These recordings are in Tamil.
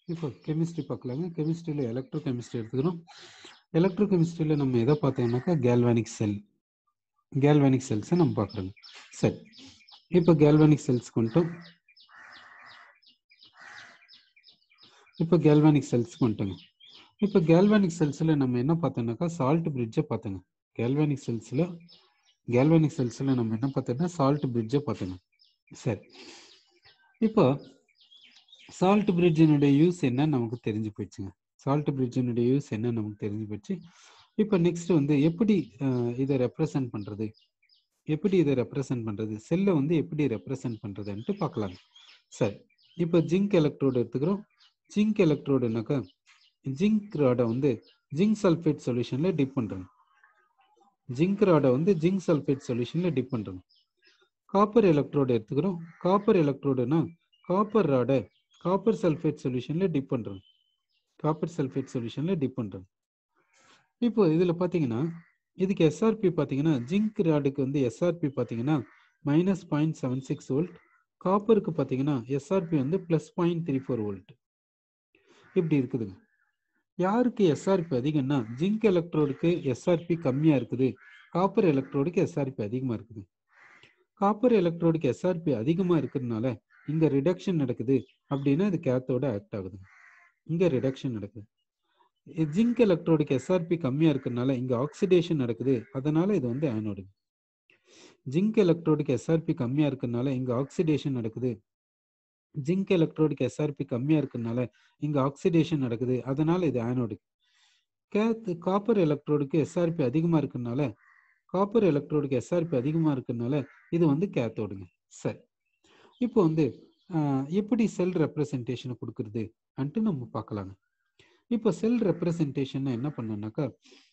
இப்போ கெமிஸ்ட்ரி பார்க்கலாங்க கெமிஸ்ட்ரியில் எலக்ட்ரோ கெமிஸ்ட்ரி எடுத்துக்கிறோம் எலக்ட்ரோ கெமிஸ்ட்ரியில் நம்ம எதை பார்த்தோம்னாக்கா கேல்வானிக் செல் கேல்வானிக் செல்ஸை நம்ம பார்க்குறோங்க சரி இப்போ கேல்வானிக் செல்ஸ் கொண்டோம் இப்போ கேல்வானிக் செல்ஸ் கொண்டோங்க இப்போ கேல்வானிக் செல்ஸில் நம்ம என்ன பார்த்தோம்னாக்கா சால்ட் பிரிட்ஜை பார்த்தோங்க கேல்வானிக் செல்ஸில் கேல்வானிக் செல்ஸில் நம்ம என்ன பார்த்தோம்னா சால்ட் பிரிட்ஜை பார்த்தோங்க சரி இப்போ சால்ட் பிரிட்ஜினுடைய யூஸ் என்ன நமக்கு தெரிஞ்சு போயிடுச்சுங்க சால்ட் பிரிட்ஜினுடைய யூஸ் என்ன நமக்கு தெரிஞ்சு போயிடுச்சு இப்போ நெக்ஸ்ட் வந்து எப்படி அஹ், இதை ரெப்ரசன்ட் பண்ணுறது எப்படி இதை ரெப்ரசன்ட் பண்ணுறது செல்லை வந்து எப்படி ரெப்ரசன்ட் பண்ணுறதுன்ட்டு பார்க்கலாம் சரி இப்போ ஜிங்க் எலக்ட்ரோடு எடுத்துக்கிறோம் ஜிங்க் எலக்ட்ரோடுனாக்கா ஜிங்க் ராடை வந்து ஜிங்க் சல்ஃபேட் சொல்யூஷனில் டிப் பண்ணுறோம் ஜிங்க் ராடை வந்து ஜிங்க் சல்ஃபேட் சொல்யூஷனில் டிப் பண்ணுறோம் காப்பர் எலக்ட்ரோடு எடுத்துக்கிறோம் காப்பர் எலக்ட்ரோடுனா காப்பர் ராடை காப்பர் சல்ஃபேட் சொல்யூஷனில் டிப் பண்ணுறோம் காப்பர் சல்ஃபேட் சொல்யூஷனில் டிப் பண்ணுறோம் இப்போ இதில் பார்த்தீங்கன்னா இதுக்கு எஸ்ஆர்பி பார்த்தீங்கன்னா ஜிங்க் ராடுக்கு வந்து எஸ்ஆர்பி பார்த்தீங்கன்னா minus point seven six volt காப்பருக்கு பார்த்தீங்கன்னா எஸ்ஆர்பி வந்து plus point three four volt இப்படி இருக்குதுங்க யாருக்கு எஸ்ஆர்பி அதிகம்னா ஜிங்க் எலக்ட்ரோடுக்கு எஸ்ஆர்பி கம்மியாக இருக்குது காப்பர் எலக்ட்ரோடுக்கு எஸ்ஆர்பி அதிகமாக இருக்குது காப்பர் எலக்ட்ரோடுக்கு எஸ்ஆர்பி அதிகமாக இருக்கிறதுனால இங்கே ரிடக்ஷன் நடக்குது அப்படின்னா இது கேத்தோட ஆக்ட் ஆகுது இங்கே ரிடக்ஷன் நடக்குது ஜிங்க் எலக்ட்ரோடுக்கு எஸ்ஆர்பி கம்மியாக இருக்கிறதுனால இங்கே ஆக்சிடேஷன் நடக்குது அதனால இது வந்து ஆனோடு ஜிங்க் எலக்ட்ரோடுக்கு எஸ்ஆர்பி கம்மியாக இருக்கிறதுனால இங்கே ஆக்சிடேஷன் நடக்குது ஜிங்க் எலக்ட்ரோடுக்கு எஸ்ஆர்பி கம்மியாக இருக்கிறதுனால இங்கே ஆக்சிடேஷன் நடக்குது அதனால இது ஆனோடு கேத் காப்பர் எலக்ட்ரோடுக்கு எஸ்ஆர்பி அதிகமாக இருக்கிறதுனால காப்பர் எலக்ட்ரோடுக்கு எஸ்ஆர்பி அதிகமாக இருக்கிறதுனால இது வந்து கேத்தோடுங்க சரி இப்போ வந்து ஆஹ், எப்படி செல் ரெப்ரசன்டேஷனை கொடுக்குறது அன்ட்டு நம்ம பார்க்கலாங்க இப்போ செல் ரெப்ரசன்டேஷன் என்ன பண்ணனாக்கா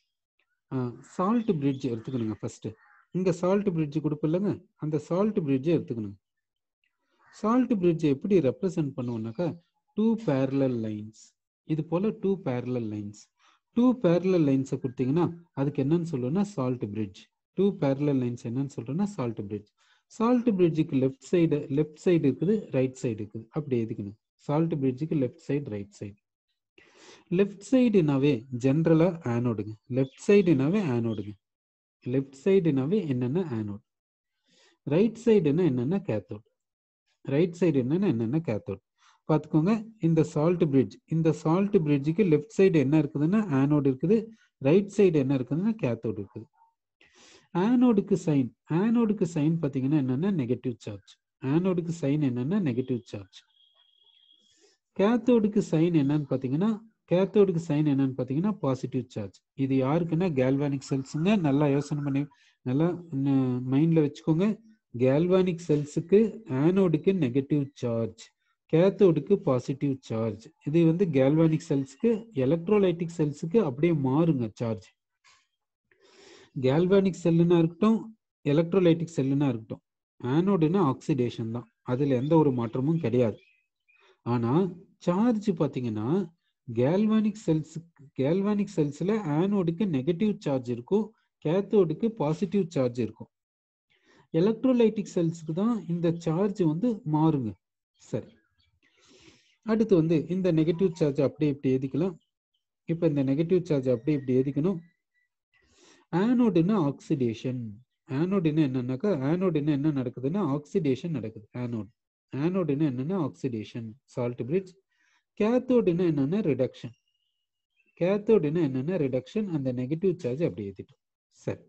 சால்ட் பிரிட்ஜ் எடுத்துக்கணுங்க ஃபர்ஸ்ட் இங்க சால்ட் பிரிட்ஜ் கொடுப்பில்லங்க அந்த சால்ட் பிரிட்ஜை எடுத்துக்கணுங்க சால்ட் பிரிட்ஜை எப்படி ரெப்ரசன்ட் பண்ணுவோம்னாக்கா டூ பேரலல் லைன்ஸ் இது போல two parallel lines two parallel லைன்ஸை கொடுத்தீங்கன்னா அதுக்கு என்னன்னு சொல்லுவோம்னா salt bridge two parallel lines என்னன்னு சொல்றோம்னா சால்ட் பிரிட்ஜ் சால்ட் பிரிட்ஜுக்கு லெஃப்ட் சைடு லெஃப்ட் சைடு இருக்குது ரைட் சைடு இருக்குது அப்படி எதுக்கணும் சால்ட் பிரிட்ஜுக்கு left side right side left சைடுனாவே ஜென்ரலா ஆனோடுங்க லெஃப்ட் சைடுனாவே ஆனோடுங்க லெஃப்ட் சைடுனாவே என்னென்ன ஆனோட் ரைட் சைடுனா என்னென்ன கேத்தோட் ரைட் சைடு என்னன்னா என்னென்ன கேத்தோட் பார்த்துக்கோங்க இந்த சால்ட் பிரிட்ஜ் இந்த சால்ட் பிரிட்ஜுக்கு லெஃப்ட் சைடு என்ன இருக்குதுன்னா ஆனோடு இருக்குது ரைட் சைடு என்ன இருக்குதுன்னா கேத்தோடு இருக்குது ஆனோடுக்கு சைன் ஆனோடுக்கு சைன் பார்த்தீங்கன்னா என்னன்னா நெகட்டிவ் சார்ஜ் ஆனோடுக்கு சைன் என்னன்னா நெகட்டிவ் சார்ஜ் கேத்தோடுக்கு சைன் என்னன்னு பார்த்தீங்கன்னா கேத்தோடுக்கு சைன் என்னன்னு பார்த்தீங்கன்னா பாசிட்டிவ் சார்ஜ் இது யாருக்குன்னா கேல்வானிக் செல்ஸுங்க நல்லா யோசனை பண்ணி நல்லா மைண்ட்ல வச்சுக்கோங்க கேல்வானிக் செல்ஸுக்கு ஆனோடுக்கு நெகட்டிவ் சார்ஜ் கேத்தோடுக்கு பாசிட்டிவ் சார்ஜ் இது வந்து கேல்வானிக் செல்ஸுக்கு எலக்ட்ரோலைட்டிக் செல்ஸுக்கு அப்படியே மாறுங்க சார்ஜ் கேல்வானிக் செல்லுனா இருக்கட்டும் எலக்ட்ரோலைட்டிக் செல்லுனா இருக்கட்டும் ஆனோடுனா ஆக்சிடேஷன் தான் அதுல எந்த ஒரு மாற்றமும் கிடையாது ஆனா சார்ஜ் பாத்தீங்கன்னா கேல்வானிக் செல்ஸ் கேல்வானிக் செல்ஸ்ல ஆனோடுக்கு நெகட்டிவ் சார்ஜ் இருக்கும் கேத்தோடுக்கு பாசிட்டிவ் சார்ஜ் இருக்கும் எலக்ட்ரோலைட்டிக் செல்ஸ்க்கு தான் இந்த சார்ஜ் வந்து மாறுங்க சரி அடுத்து வந்து இந்த நெகட்டிவ் சார்ஜ் அப்படியே இப்படி எழுதிக்கலாம் இப்போ இந்த நெகட்டிவ் சார்ஜ் அப்படியே இப்படி எழுதிக்கணும் ஆனோடுன்னா ஆக்சிடேஷன் ஆனோடுன்னா என்னன்னாக்கா ஆனோடுன்னா என்ன நடக்குதுன்னா ஆக்சிடேஷன் நடக்குது ஆனோட் ஆனோடுன்னா என்னன்னா ஆக்சிடேஷன் சால்ட் பிரிட்ஜ் கேத்தோடுன்னா என்னன்னா ரிடக்ஷன் கேத்தோடுன்னா என்னன்னா ரிடக்ஷன் அந்த நெகட்டிவ் சார்ஜ் அப்படி ஏத்திட்டோம் சரி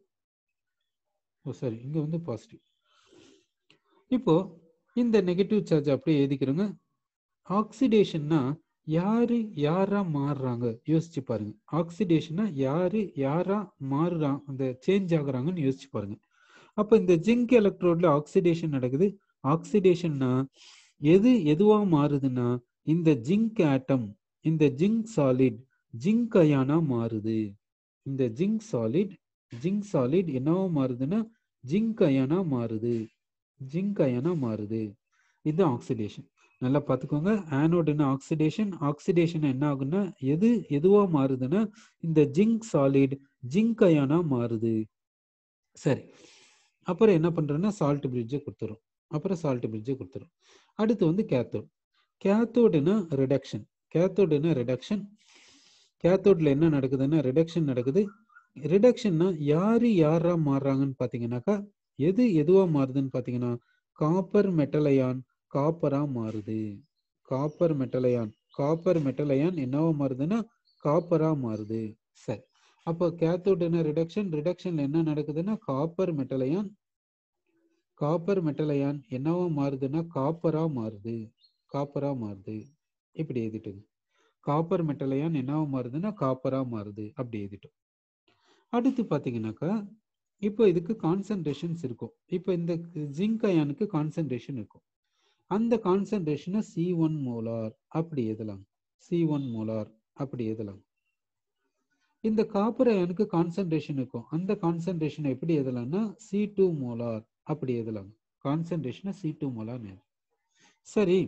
ஓ சாரி இங்க வந்து பாசிட்டிவ் இப்போ இந்த நெகட்டிவ் சார்ஜ் அப்படியே எழுதிக்கிறோங்க ஆக்சிடேஷன்னா யாரு யாரா மாறுறாங்க யோசிச்சு பாருங்க ஆக்சிடேஷனா யாரு யாரா மாறுறா அந்த சேஞ்ச் ஆகுறாங்கன்னு யோசிச்சு பாருங்க அப்ப இந்த ஜிங்க் எலக்ட்ரோட்ல ஆக்சிடேஷன் நடக்குது ஆக்சிடேஷன்னா எது எதுவா மாறுதுன்னா இந்த ஜிங்க் ஆட்டம் இந்த ஜிங்க் சாலிட் ஜிங்க் அயானா மாறுது இந்த ஜிங்க் சாலிட் ஜிங்க் சாலிட் என்னவா மாறுதுன்னா ஜிங்க் அயானா மாறுது ஜிங்க் அயானா மாறுது இது ஆக்சிடேஷன் நல்லா பார்த்துக்கோங்க ஆனோடுனா ஆக்சிடேஷன் ஆக்சிடேஷன் என்ன ஆகுன்னா எது எதுவா மாறுதுன்னா இந்த ஜிங்க் சாலிட் ஜிங்க் அயானா மாறுது சரி அப்புறம் என்ன பண்றோம்னா சால்ட் பிரிட்ஜை கொடுத்துரும் அப்புறம் சால்ட் பிரிட்ஜை கொடுத்துரும் அடுத்து வந்து கேத்தோட் கேத்தோடுனா ரிடக்ஷன் கேத்தோடுன்னா ரிடக்ஷன் கேத்தோட்ல என்ன நடக்குதுன்னா ரிடக்ஷன் நடக்குது ரிடக்ஷன்னா யாரு யாரா மாறுறாங்கன்னு பாத்தீங்கன்னாக்கா எது எதுவா மாறுதுன்னு பாத்தீங்கன்னா காப்பர் மெட்டலயான் காப்பரா மாறுது காப்பர் மெட்டலயான் காப்பர் மெட்டலயான் என்னவா மாறுதுன்னா காப்பரா மாறுது சரி அப்போ கேத்தோட் என்ன ரிடக்ஷன் ரிடக்ஷன்ல என்ன நடக்குதுன்னா காப்பர் மெட்டலயான் காப்பர் மெட்டலயான் என்னவா மாறுதுன்னா காப்பரா மாறுது காப்பரா மாறுது இப்படி எழுதிட்டுங்க காப்பர் மெட்டலயான் என்னவா மாறுதுன்னா காப்பரா மாறுது அப்படி எழுதிட்டோம் அடுத்து பாத்தீங்கன்னாக்கா இப்போ இதுக்கு கான்சன்ட்ரேஷன்ஸ் இருக்கும் இப்போ இந்த ஜிங்க் அயானுக்கு கான்சன்ட்ரேஷன் இருக்கும் அந்த கான்சன்ட்ரேஷனை சி ஒன் மோலார் அப்படி எழுதலாம் சி ஒன் மோலார் அப்படி எழுதலாம் இந்த காப்பர் அயனுக்கு கான்சன்ட்ரேஷன் இருக்கும் அந்த கான்சன்ட்ரேஷனை எப்படி எழுதலாம்னா சி டூ மோலார் அப்படி எழுதலாம் கான்சன்ட்ரேஷனை சி டூ மோலார் சரி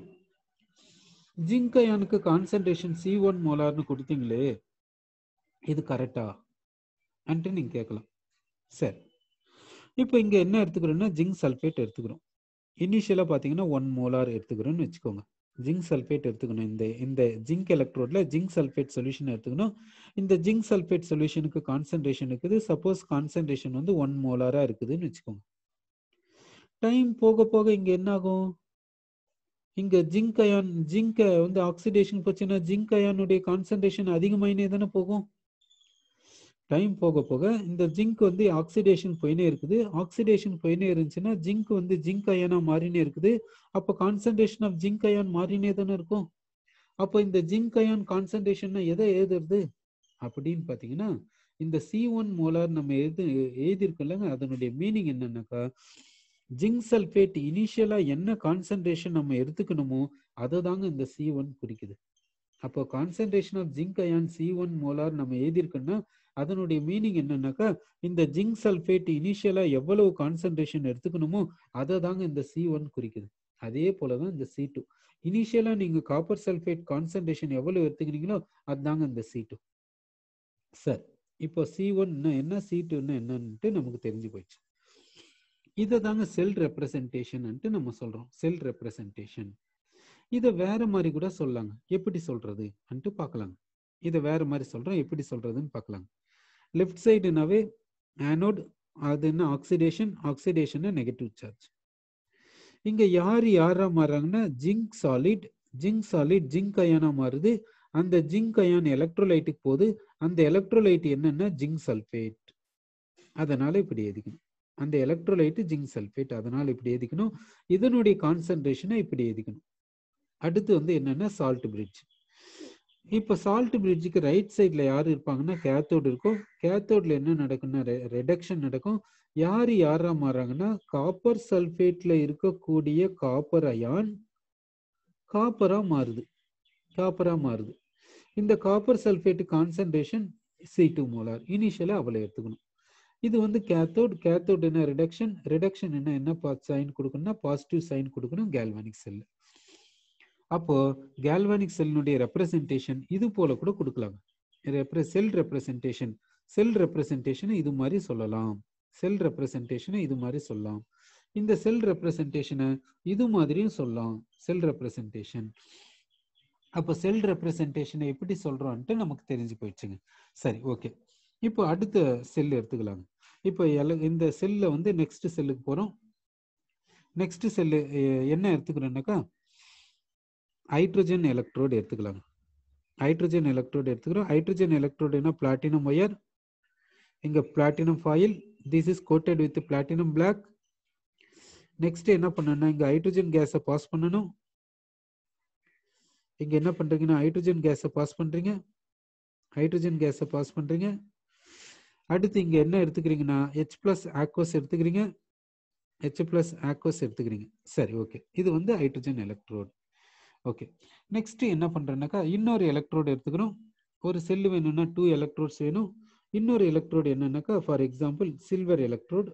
ஜிங்க் அயானுக்கு கான்சன்ட்ரேஷன் சி ஒன் மோலார்னு கொடுத்தீங்களே இது கரெக்டா அன்ட்டு நீங்க கேட்கலாம் சரி இப்போ இங்க என்ன எடுத்துக்கிறோம்னா ஜிங்க் சல்ஃபேட் எடுத்துக்கிறோம் இனிஷியலா பாத்தீங்கன்னா ஒன் மோலார் எடுத்துக்கிறோம்னு வச்சுக்கோங்க ஜிங்க் சல்ஃபேட் எடுத்துக்கணும் இந்த இந்த ஜிங்க் எலக்ட்ரோட்ல ஜிங்க் சல்ஃபேட் சொல்யூஷன் எடுத்துக்கணும் இந்த ஜிங்க் சல்ஃபேட் சொல்யூஷனுக்கு கான்சன்ட்ரேஷன் இருக்குது சப்போஸ் கான்சன்ட்ரேஷன் வந்து ஒன் மோலாரா இருக்குதுன்னு வச்சுக்கோங்க டைம் போக போக இங்க என்ன ஆகும் இங்க ஜிங்க் அயான் ஜிங்க் வந்து ஆக்சிடேஷன் போச்சுன்னா ஜிங்க் அயானுடைய கான்சன்ட்ரேஷன் அதிகமாயினே தானே போகும் டைம் போக போக இந்த ஜிங்க் வந்து ஆக்சிடேஷன் போயினே இருக்குது ஆக்சிடேஷன் போயினே இருந்துச்சுன்னா ஜிங்க் வந்து ஜிங்க் அயனா மாறினே இருக்குது அப்போ கான்சன்ட்ரேஷன் ஆஃப் ஜிங்க் அயான் மாறினே தானே இருக்கும் அப்போ இந்த ஜிங்க் அயான் கான்சன்ட்ரேஷன் எதை எழுதுறது அப்படின்னு பார்த்தீங்கன்னா இந்த சி ஒன் மோலார் நம்ம எழுது எழுதியிருக்கோம்லங்க அதனுடைய மீனிங் என்னன்னாக்கா ஜிங்க் சல்ஃபேட் இனிஷியலா என்ன கான்சன்ட்ரேஷன் நம்ம எடுத்துக்கணுமோ அதை தாங்க இந்த சி ஒன் குறிக்குது அப்போ concentration of zinc ion C one molar நம்ம எழுதியிருக்கோம்னா அதனுடைய மீனிங் என்னன்னாக்கா இந்த ஜிங்க் சல்ஃபேட் இனிஷியலா எவ்வளவு கான்சன்ட்ரேஷன் எடுத்துக்கணுமோ அதை தாங்க இந்த சி ஒன் குறிக்குது அதே போலதான் இந்த சி டூ இனிஷியலா நீங்க காப்பர் சல்ஃபேட் கான்சன்ட்ரேஷன் எவ்வளவு எடுத்துக்கிறீங்களோ அதுதாங்க இந்த சி டூ சார் இப்போ சி ஒன் என்ன சி டூன்னு என்னன்ட்டு நமக்கு தெரிஞ்சு போயிடுச்சு இதை தாங்க செல் ரெப்ரசன்டேஷன் நம்ம சொல்றோம் செல் ரெப்ரசன்டேஷன் இதை வேற மாதிரி கூட சொல்லலாங்க எப்படி சொல்றது அன்ட்டு பார்க்கலாங்க இதை வேற மாதிரி சொல்றோம் எப்படி சொல்றதுன்னு பார்க்கலாம் லெஃப்ட் சைடுனாவே ஆனோட் அது என்ன ஆக்சிடேஷன் ஆக்சிடேஷன் நெகட்டிவ் சார்ஜ் இங்க யார் யாரா மாறுறாங்கன்னா zinc solid zinc solid zinc அயானா மாறுது அந்த ஜிங்க் அயான் எலக்ட்ரோலைட்டுக்கு போகுது அந்த எலக்ட்ரோலைட் என்னன்னா ஜிங்க் சல்ஃபேட் அதனால இப்படி எழுதிக்கணும் அந்த எலக்ட்ரோலைட்டு ஜிங்க் சல்ஃபேட் அதனால இப்படி எழுதிக்கணும் இதனுடைய கான்சன்ட்ரேஷனை இப்படி எழுதிக்கணும் அடுத்து வந்து என்னன்னா சால்ட் பிரிட்ஜ் இப்போ சால்ட் பிரிட்ஜுக்கு ரைட் சைடில் யார் இருப்பாங்கன்னா கேத்தோடு இருக்கும் கேத்தோடில் என்ன நடக்குன்னா ரெடக்ஷன் நடக்கும் யார் யாரா மாறாங்கன்னா காப்பர் சல்ஃபேட்ல இருக்கக்கூடிய காப்பர் அயான் காப்பரா மாறுது காப்பரா மாறுது இந்த copper sulphate concentration C two molar இனிஷியலா அவளை எடுத்துக்கணும் இது வந்து கேத்தோட் கேத்தோட் என்ன ரிடக்ஷன் ரிடக்ஷன் என்ன என்ன சைன் கொடுக்கணும்னா பாசிட்டிவ் சைன் கொடுக்கணும் கேல்வானிக் செல் அப்போ கேல்வானிக் செல்லுடைய ரெப்ரசன்டேஷன் இது போல கூட கொடுக்கலாம் செல் ரெப்ரசன்டேஷன் செல் ரெப்ரசன்டேஷன் இது மாதிரி சொல்லலாம் செல் ரெப்ரசன்டேஷனை இது மாதிரி சொல்லலாம் இந்த செல் ரெப்ரசன்டேஷனை இது மாதிரியும் சொல்லலாம் செல் ரெப்ரசன்டேஷன் அப்போ செல் ரெப்ரசன்டேஷனை எப்படி சொல்றோம்ட்டு நமக்கு தெரிஞ்சு போயிடுச்சுங்க சரி ஓகே இப்போ அடுத்த செல் எடுத்துக்கலாங்க இப்போ இந்த செல்ல வந்து நெக்ஸ்ட் செல்லுக்கு போறோம் நெக்ஸ்ட் செல்லு என்ன எடுத்துக்கிறோம்னாக்கா ஹைட்ரஜன் எலக்ட்ரோடு எடுத்துக்கலாங்க ஹைட்ரஜன் எலக்ட்ரோடு எடுத்துக்கிறோம் ஹைட்ரஜன் எலக்ட்ரோடு என்ன பிளாட்டினம் ஒயர் இங்க platinum foil this is coated with platinum black next என்ன பண்ணணும்னா இங்க ஹைட்ரஜன் கேஸை பாஸ் பண்ணணும் இங்க என்ன பண்றீங்கன்னா ஹைட்ரஜன் கேஸை பாஸ் பண்றீங்க ஹைட்ரஜன் கேஸை பாஸ் பண்றீங்க அடுத்து இங்க என்ன எடுத்துக்கிறீங்கன்னா ஹெச் பிளஸ் ஆக்வஸ் எடுத்துக்கிறீங்க ஹெச் பிளஸ் ஆக்வஸ் எடுத்துக்கிறீங்க சரி ஓகே இது வந்து ஹைட்ரஜன் எலக்ட்ரோட் ஓகே நெக்ஸ்ட் என்ன பண்றேன்னாக்கா இன்னொரு எலக்ட்ரோடு எடுத்துக்கிறோம் ஒரு செல்லு வேணும்னா டூ எலக்ட்ரோட்ஸ் வேணும் இன்னொரு எலக்ட்ரோடு என்னன்னாக்கா for example silver electrode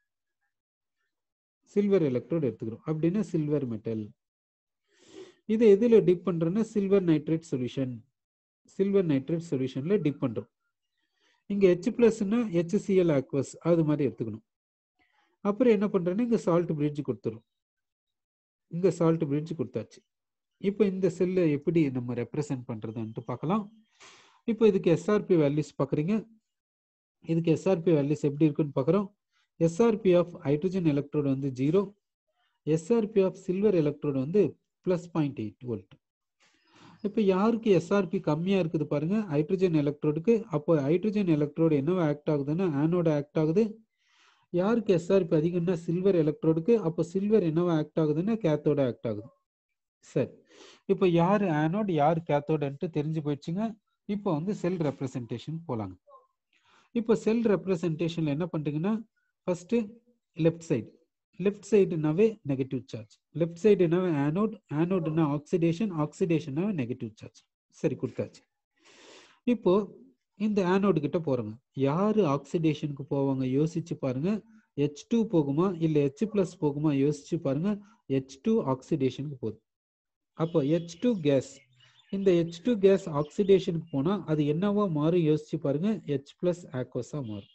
silver electrode எடுத்துக்கிறோம் அப்படின்னா சில்வர் மெட்டல் இதை எதில் டிப் பண்றோம்னா silver nitrate solution silver nitrate சொல்யூஷன்ல டிப் பண்றோம் இங்க ஹெச் பிளஸ்னா ஹெச்சிஎல் ஆக்வஸ் அது மாதிரி எடுத்துக்கணும் அப்புறம் என்ன பண்றேன்னா இங்க சால்ட் பிரிட்ஜ் கொடுத்துரும் இங்க சால்ட் பிரிட்ஜ் கொடுத்தாச்சு இப்போ இந்த செல்லை எப்படி நம்ம ரெப்ரசன்ட் பண்றதுன்ட்டு பார்க்கலாம் இப்போ இதுக்கு எஸ்ஆர்பி வேல்யூஸ் பார்க்குறீங்க இதுக்கு எஸ்ஆர்பி வேல்யூஸ் எப்படி இருக்குன்னு பார்க்குறோம் எஸ்ஆர்பி ஆஃப் ஹைட்ரஜன் எலக்ட்ரோடு வந்து zero SRP of silver electrode வந்து ப்ளஸ் பாயிண்ட் எயிட் வோல்ட் இப்போ யாருக்கு எஸ்ஆர்பி கம்மியாக இருக்குது பாருங்க ஹைட்ரஜன் எலக்ட்ரோடுக்கு அப்போ ஹைட்ரஜன் எலக்ட்ரோடு என்னவா ஆக்ட் ஆகுதுன்னா ஆனோட ஆக்ட் ஆகுது யாருக்கு எஸ்ஆர்பி அதிகம்னா சில்வர் எலக்ட்ரோடுக்கு அப்போ சில்வர் என்னவா ஆக்ட் ஆகுதுன்னா கேத்தோட ஆக்ட் ஆகுது சரி இப்போ யார் ஆனோட் யார் கேத்தோடன்ட்டு தெரிஞ்சு போயிடுச்சுங்க இப்போ வந்து செல் ரெப்ரசன்டேஷன் போலாங்க இப்போ செல் ரெப்ரசன்டேஷன்ல என்ன பண்றீங்கன்னா ஃபர்ஸ்ட் லெஃப்ட் சைடு லெஃப்ட் சைடுனாவே நெகட்டிவ் சார்ஜ் லெஃப்ட் சைடுனாவே ஆனோட் ஆனோடுனா ஆக்சிடேஷன் ஆக்சிடேஷனாவே நெகட்டிவ் சார்ஜ் சரி கொடுத்தாச்சு இப்போ இந்த ஆனோடு கிட்ட போறோங்க யாரு ஆக்சிடேஷனுக்கு போவாங்க யோசிச்சு பாருங்க ஹெச் டூ போகுமா இல்ல ஹெச் பிளஸ் போகுமா யோசிச்சு பாருங்க ஹெச் டூ ஆக்சிடேஷனுக்கு போகுது அப்போ ஹெச் டூ கேஸ் இந்த ஹெச் டூ கேஸ் ஆக்சிடேஷனுக்கு போனா அது என்னவா மாறும் யோசிச்சு பாருங்க ஹெச் பிளஸ் ஆக்வஸா மாறும்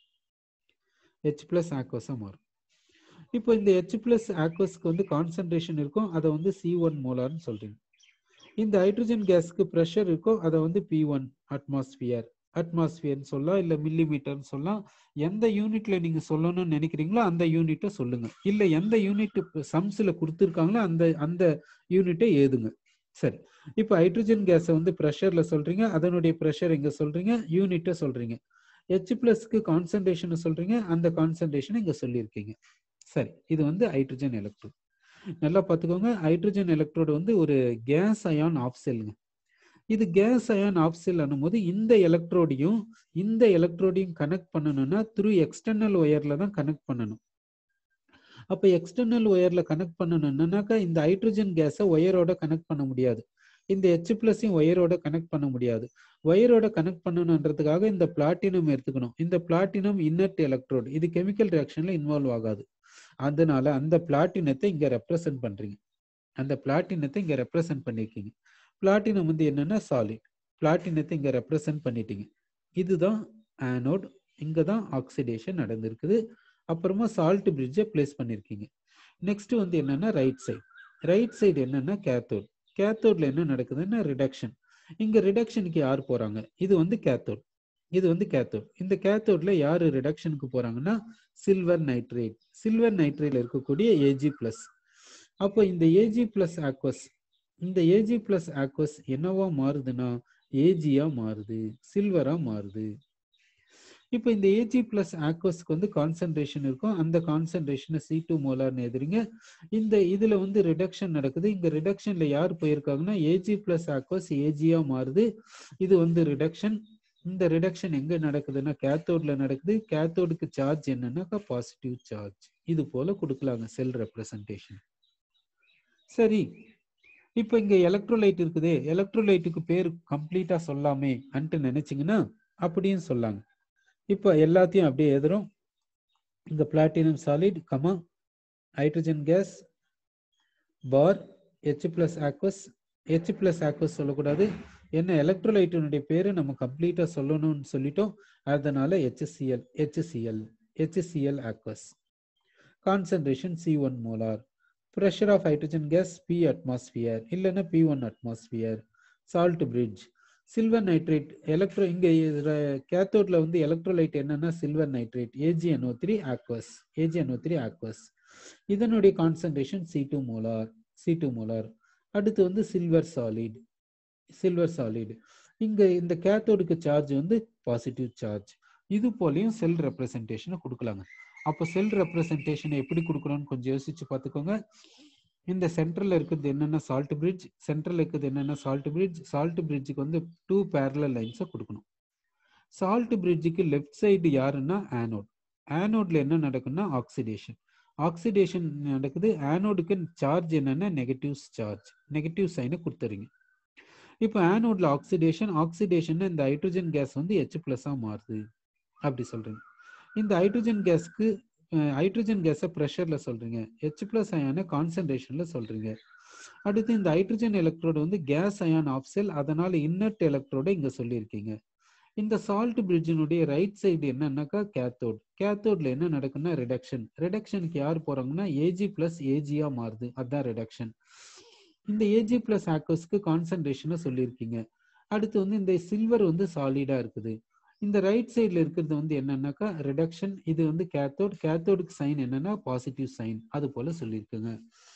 ஹெச் பிளஸ் ஆக்வஸா மாறும் இப்போ இந்த ஹெச் பிளஸ் ஆக்வஸ்க்கு வந்து கான்சன்ட்ரேஷன் இருக்கும் அதை வந்து சி ஒன் மோலார்னு சொல்றீங்க இந்த ஹைட்ரஜன் கேஸ்க்கு ப்ரெஷர் இருக்கும் அதை வந்து பி ஒன் அட்மாஸ்பியர் அட்மாஸ்பியர்னு சொல்லலாம் இல்ல மில்லி மீட்டர்னு சொல்லலாம் எந்த யூனிட்ல நீங்க சொல்லணும்னு நினைக்கிறீங்களோ அந்த யூனிட்டை சொல்லுங்க இல்ல எந்த யூனிட் சம்ஸ்ல கொடுத்துருக்காங்களோ அந்த அந்த யூனிட்டை ஏதுங்க சரி இப்போ ஹைட்ரஜன் கேஸை வந்து ப்ரெஷர்ல சொல்றீங்க அதனுடைய ப்ரெஷர் எங்க சொல்றீங்க யூனிட்டை சொல்றீங்க ஹெச் பிளஸ்க்கு கான்சன்ட்ரேஷனை சொல்றீங்க அந்த கான்சன்ட்ரேஷனை இங்க சொல்லியிருக்கீங்க சரி இது வந்து ஹைட்ரஜன் எலக்ட்ரோட் நல்லா பார்த்துக்கோங்க ஹைட்ரஜன் எலக்ட்ரோடு வந்து ஒரு கேஸ் அயான் ஆஃப் செல்லுங்க இது கேஸ் அயான் ஆஃப் செல் போது இந்த எலக்ட்ரோடையும் இந்த எலக்ட்ரோடையும் கனெக்ட் பண்ணணும்னா த்ரூ எக்ஸ்டர்னல் ஒயர்ல தான் கனெக்ட் பண்ணணும் அப்ப எக்ஸ்டர்னல் ஒயர்ல கனெக்ட் பண்ணணும்னாக்கா இந்த ஹைட்ரஜன் கேஸை ஒயரோட கனெக்ட் பண்ண முடியாது இந்த ஹெச் பிளஸையும் ஒயரோட கனெக்ட் பண்ண முடியாது ஒயரோட கனெக்ட் பண்ணணுன்றதுக்காக இந்த பிளாட்டினம் எடுத்துக்கணும் இந்த பிளாட்டினம் இன்னர்ட் எலக்ட்ரோடு இது கெமிக்கல் ரியாக்ஷன்ல இன்வால்வ் ஆகாது அதனால அந்த பிளாட்டினத்தை இங்க ரெப்ரசன்ட் பண்றீங்க அந்த பிளாட்டினத்தை இங்க ரெப்ரசன்ட் பண்ணிருக்கீங்க பிளாட்டினம் வந்து என்னன்னா சாலிட் பிளாட்டினத்தை இங்க ரெப்ரசன்ட் பண்ணிட்டீங்க இதுதான் ஆனோட் இங்க தான் ஆக்சிடேஷன் நடந்திருக்குது அப்புறமா சால்ட் பிரிட்ஜை பிளேஸ் பண்ணிருக்கீங்க நெக்ஸ்ட் வந்து என்னன்னா ரைட் சைடு ரைட் சைடு என்னன்னா கேத்தோட் கேத்தோட்ல என்ன நடக்குதுன்னா ரிடக்ஷன் இங்க ரிடக்ஷனுக்கு யார் போறாங்க இது வந்து கேத்தோட் இது வந்து கேத்தோட் இந்த கேத்தோட்ல யாரு ரிடக்ஷனுக்கு போறாங்கன்னா சில்வர் நைட்ரேட் சில்வர் நைட்ரேட்ல இருக்கக்கூடிய ஏஜி பிளஸ் அப்போ இந்த ஏஜி பிளஸ் ஆக்வஸ் இந்த ஏஜி பிளஸ் ஆக்வஸ் என்னவா மாறுதுன்னா ஏஜியா மாறுது சில்வரா மாறுது இப்போ இந்த ஏஜி பிளஸ் ஆக்வஸ்க்கு வந்து கான்சன்ட்ரேஷன் இருக்கும் அந்த கான்சன்ட்ரேஷனை சி டூ மோலார்னு எதிரிங்க இந்த இதுல வந்து ரிடக்ஷன் நடக்குது இங்க ரிடக்ஷன்ல யார் போயிருக்காங்கன்னா ஏஜி பிளஸ் ஆக்வஸ் ஏஜியா மாறுது இது வந்து ரிடக்ஷன் இந்த ரிடக்ஷன் எங்க நடக்குதுன்னா கேத்தோட்ல நடக்குது கேத்தோடுக்கு சார்ஜ் என்னன்னாக்கா பாசிட்டிவ் சார்ஜ் இது போல கொடுக்கலாங்க செல் ரெப்ரசன்டேஷன் சரி இப்போ இங்க எலக்ட்ரோலைட் இருக்குதே எலக்ட்ரோலைட்டுக்கு பேர் கம்ப்ளீட்டா சொல்லாமே அன்ட்டு நினைச்சீங்கன்னா அப்படியும் சொல்லாங்க இப்போ எல்லாத்தையும் அப்படியே எழுதுறோம் இங்க platinum solid comma hydrogen gas bar H plus aqueous H plus aqueous சொல்லக்கூடாது என்ன எலக்ட்ரோலைட்டினுடைய பேரு நம்ம கம்ப்ளீட்டா சொல்லணும்னு சொல்லிட்டோம் அதனால HCl HCl HCl aqueous concentration C one molar pressure of hydrogen gas P atmosphere இல்லைன்னா P one atmosphere salt bridge silver nitrate electro இங்க கேத்தோட்ல வந்து எலக்ட்ரோலைட் என்னன்னா silver nitrate AGNO three aqueous AGNO three aqueous இதனுடைய concentration C two molar C two molar அடுத்து வந்து சில்வர் சாலிட் சில்வர் சாலிட் இங்க இந்த கேத்தோடுக்கு சார்ஜ் வந்து பாசிட்டிவ் சார்ஜ் இது போலயும் செல் ரெப்ரசன்டேஷனை கொடுக்கலாங்க அப்போ செல் ரெப்ரசன்டேஷனை எப்படி கொடுக்கணும்னு கொஞ்சம் யோசிச்சு பார்த்துக்கோங்க இந்த சென்ட்ரல்ல இருக்கிறது என்னென்ன சால்ட் பிரிட்ஜ் சென்ட்ரல் இருக்கிறது என்னென்ன சால்ட் பிரிட்ஜ் சால்ட் பிரிட்ஜுக்கு வந்து டூ பேரலல் லைன்ஸை கொடுக்கணும் சால்ட் பிரிட்ஜுக்கு லெஃப்ட் சைடு யாருன்னா ஆனோட் ஆனோட்ல என்ன நடக்கும்னா ஆக்சிடேஷன் ஆக்சிடேஷன் நடக்குது ஆனோடுக்கு சார்ஜ் என்னன்னா நெகட்டிவ் சார்ஜ் நெகட்டிவ் சைனை கொடுத்துறீங்க இப்போ ஆனோட்ல ஆக்சிடேஷன் ஆக்சிடேஷன் இந்த ஹைட்ரஜன் கேஸ் வந்து ஹெச் பிளஸ்ஸா மாறுது அப்படி சொல்றீங்க இந்த ஹைட்ரஜன் கேஸ்க்கு ஹைட்ரஜன் கேஸை ப்ரெஷர்ல சொல்றீங்க ஹெச் பிளஸ் அயான கான்சன்ட்ரேஷன்ல சொல்றீங்க அடுத்து இந்த ஹைட்ரஜன் எலக்ட்ரோடு வந்து கேஸ் அயான் ஆஃப் செல் அதனால இன்னர்ட் எலக்ட்ரோட இங்க சொல்லியிருக்கீங்க இந்த சால்ட் பிரிட்ஜினுடைய ரைட் சைடு என்னன்னாக்கா கேத்தோட் கேத்தோட்ல என்ன நடக்குன்னா ரிடக்ஷன் ரிடக்ஷனுக்கு யார் போறாங்கன்னா ஏஜி பிளஸ் ஏஜியா மாறுது அதுதான் ரிடக்ஷன் இந்த ஏஜி பிளஸ் ஆக்கோஸ்க்கு கான்சன்ட்ரேஷனை சொல்லியிருக்கீங்க அடுத்து வந்து இந்த சில்வர் வந்து சாலிடா இருக்குது இந்த ரைட் சைடில் இருக்கிறது வந்து என்னன்னாக்கா ரிடக்ஷன் இது வந்து கேத்தோட் கேத்தோடுக்கு சைன் என்னன்னா பாசிட்டிவ் சைன் அது போல சொல்லியிருக்குங்க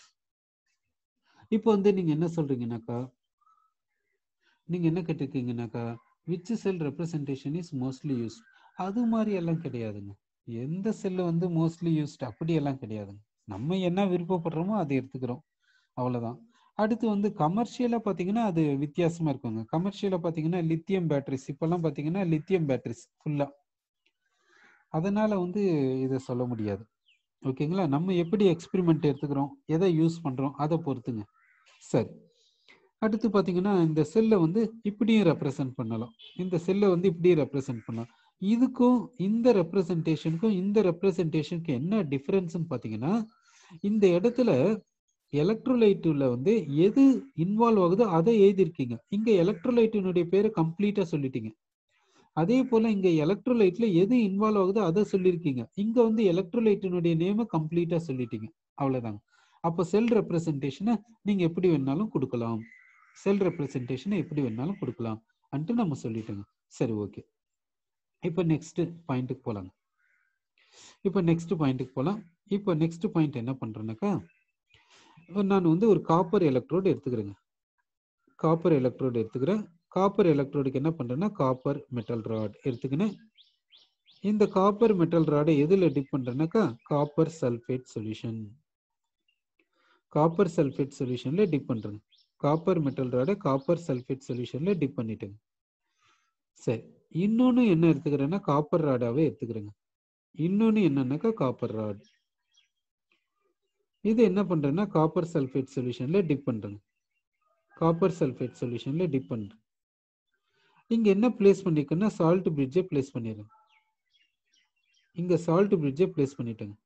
இப்போ வந்து நீங்க என்ன சொல்றீங்கன்னாக்கா நீங்க என்ன கேட்டிருக்கீங்கன்னாக்கா which cell representation is mostly use அது மாதிரி எல்லாம் கிடையாதுங்க எந்த செல்லு வந்து மோஸ்ட்லி யூஸ்ட் அப்படியெல்லாம் கிடையாதுங்க நம்ம என்ன விருப்பப்படுறோமோ அதை எடுத்துக்கிறோம் அவ்வளவுதான் அடுத்து வந்து கமர்ஷியலா பாத்தீங்கன்னா அது வித்தியாசமா இருக்குங்க கமர்ஷியலா பாத்தீங்கன்னா லித்தியம் பேட்டரிஸ் இப்பெல்லாம் பாத்தீங்கன்னா லித்தியம் பேட்டரிஸ் ஃபுல்லா அதனால வந்து இதை சொல்ல முடியாது ஓகேங்களா நம்ம எப்படி எக்ஸ்பெரிமெண்ட் எடுத்துக்கிறோம் எதை யூஸ் பண்றோம் அதை பொறுத்துங்க சரி அடுத்து பாத்தீங்கன்னா இந்த செல்லை வந்து இப்படியும் ரெப்ரசன்ட் பண்ணலாம் இந்த செல்லை வந்து இப்படியும் ரெப்ரசன்ட் பண்ணலாம் இதுக்கும் இந்த ரெப்ரசன்டேஷனுக்கும் இந்த ரெப்ரசன்டேஷனுக்கு என்ன டிஃபரன்ஸ்னு பாத்தீங்கன்னா இந்த இடத்துல எலக்ட்ரோலைட்டுல வந்து எது இன்வால்வ் ஆகுதோ அதை எழுதிருக்கீங்க இங்க எலக்ட்ரோலைட்டினுடைய பேரை கம்ப்ளீட்டா சொல்லிட்டீங்க அதே போல இங்க எலக்ட்ரோலைட்ல எது இன்வால்வ் ஆகுதோ அதை சொல்லியிருக்கீங்க இங்க வந்து எலக்ட்ரோலைட்டினுடைய நேம கம்ப்ளீட்டா சொல்லிட்டீங்க அவ்வளவுதாங்க அப்போ செல் ரெப்ரசன்டேஷனை நீங்க எப்படி வேணாலும் கொடுக்கலாம் செல் ரெப்ரசன்டேஷனை எப்படி வேணாலும் கொடுக்கலாம் அன்ட்டு நம்ம சொல்லிட்டோங்க சரி ஓகே இப்போ நெக்ஸ்ட் பாயிண்ட்டுக்கு போலாங்க இப்போ நெக்ஸ்ட் பாயிண்ட்டுக்கு போகலாம் இப்போ நெக்ஸ்ட் பாயிண்ட் என்ன பண்றேன்னாக்கா நான் வந்து ஒரு காப்பர் எலக்ட்ரோடு எடுத்துக்கிறேங்க காப்பர் எலக்ட்ரோடு எடுத்துக்கிறேன் காப்பர் எலக்ட்ரோடுக்கு என்ன பண்றேன்னா காப்பர் மெட்டல் ராட் எடுத்துக்கினேன் இந்த காப்பர் மெட்டல் ராடை எதுல டிப் பண்றேன்னாக்கா copper sulphate solution copper sulphate சொல்யூஷன்ல டிப் பண்றேங்க காப்பர் மெட்டல் ராடை காப்பர் சல்ஃபேட் சொல்யூஷன்ல டிப் பண்ணிட்டேங்க சரி இன்னொன்னு என்ன எடுத்துக்கிறேன்னா காப்பர் ராடாவே எடுத்துக்கிறேங்க இன்னொன்னு என்னன்னாக்கா காப்பர் ராட் இது என்ன பண்றேன்னா காப்பர் சல்ஃபேட் சொல்யூஷன்ல டிப் பண்றேங்க காப்பர் சல்ஃபேட் சொல்யூஷன்ல டிப் பண்றேன் இங்க என்ன பிளேஸ் பண்ணிருக்கேன்னா சால்ட் பிரிட்ஜை பிளேஸ் பண்ணிடுறேன் இங்க சால்ட் பிரிட்ஜை பிளேஸ் பண்ணிட்டேங்க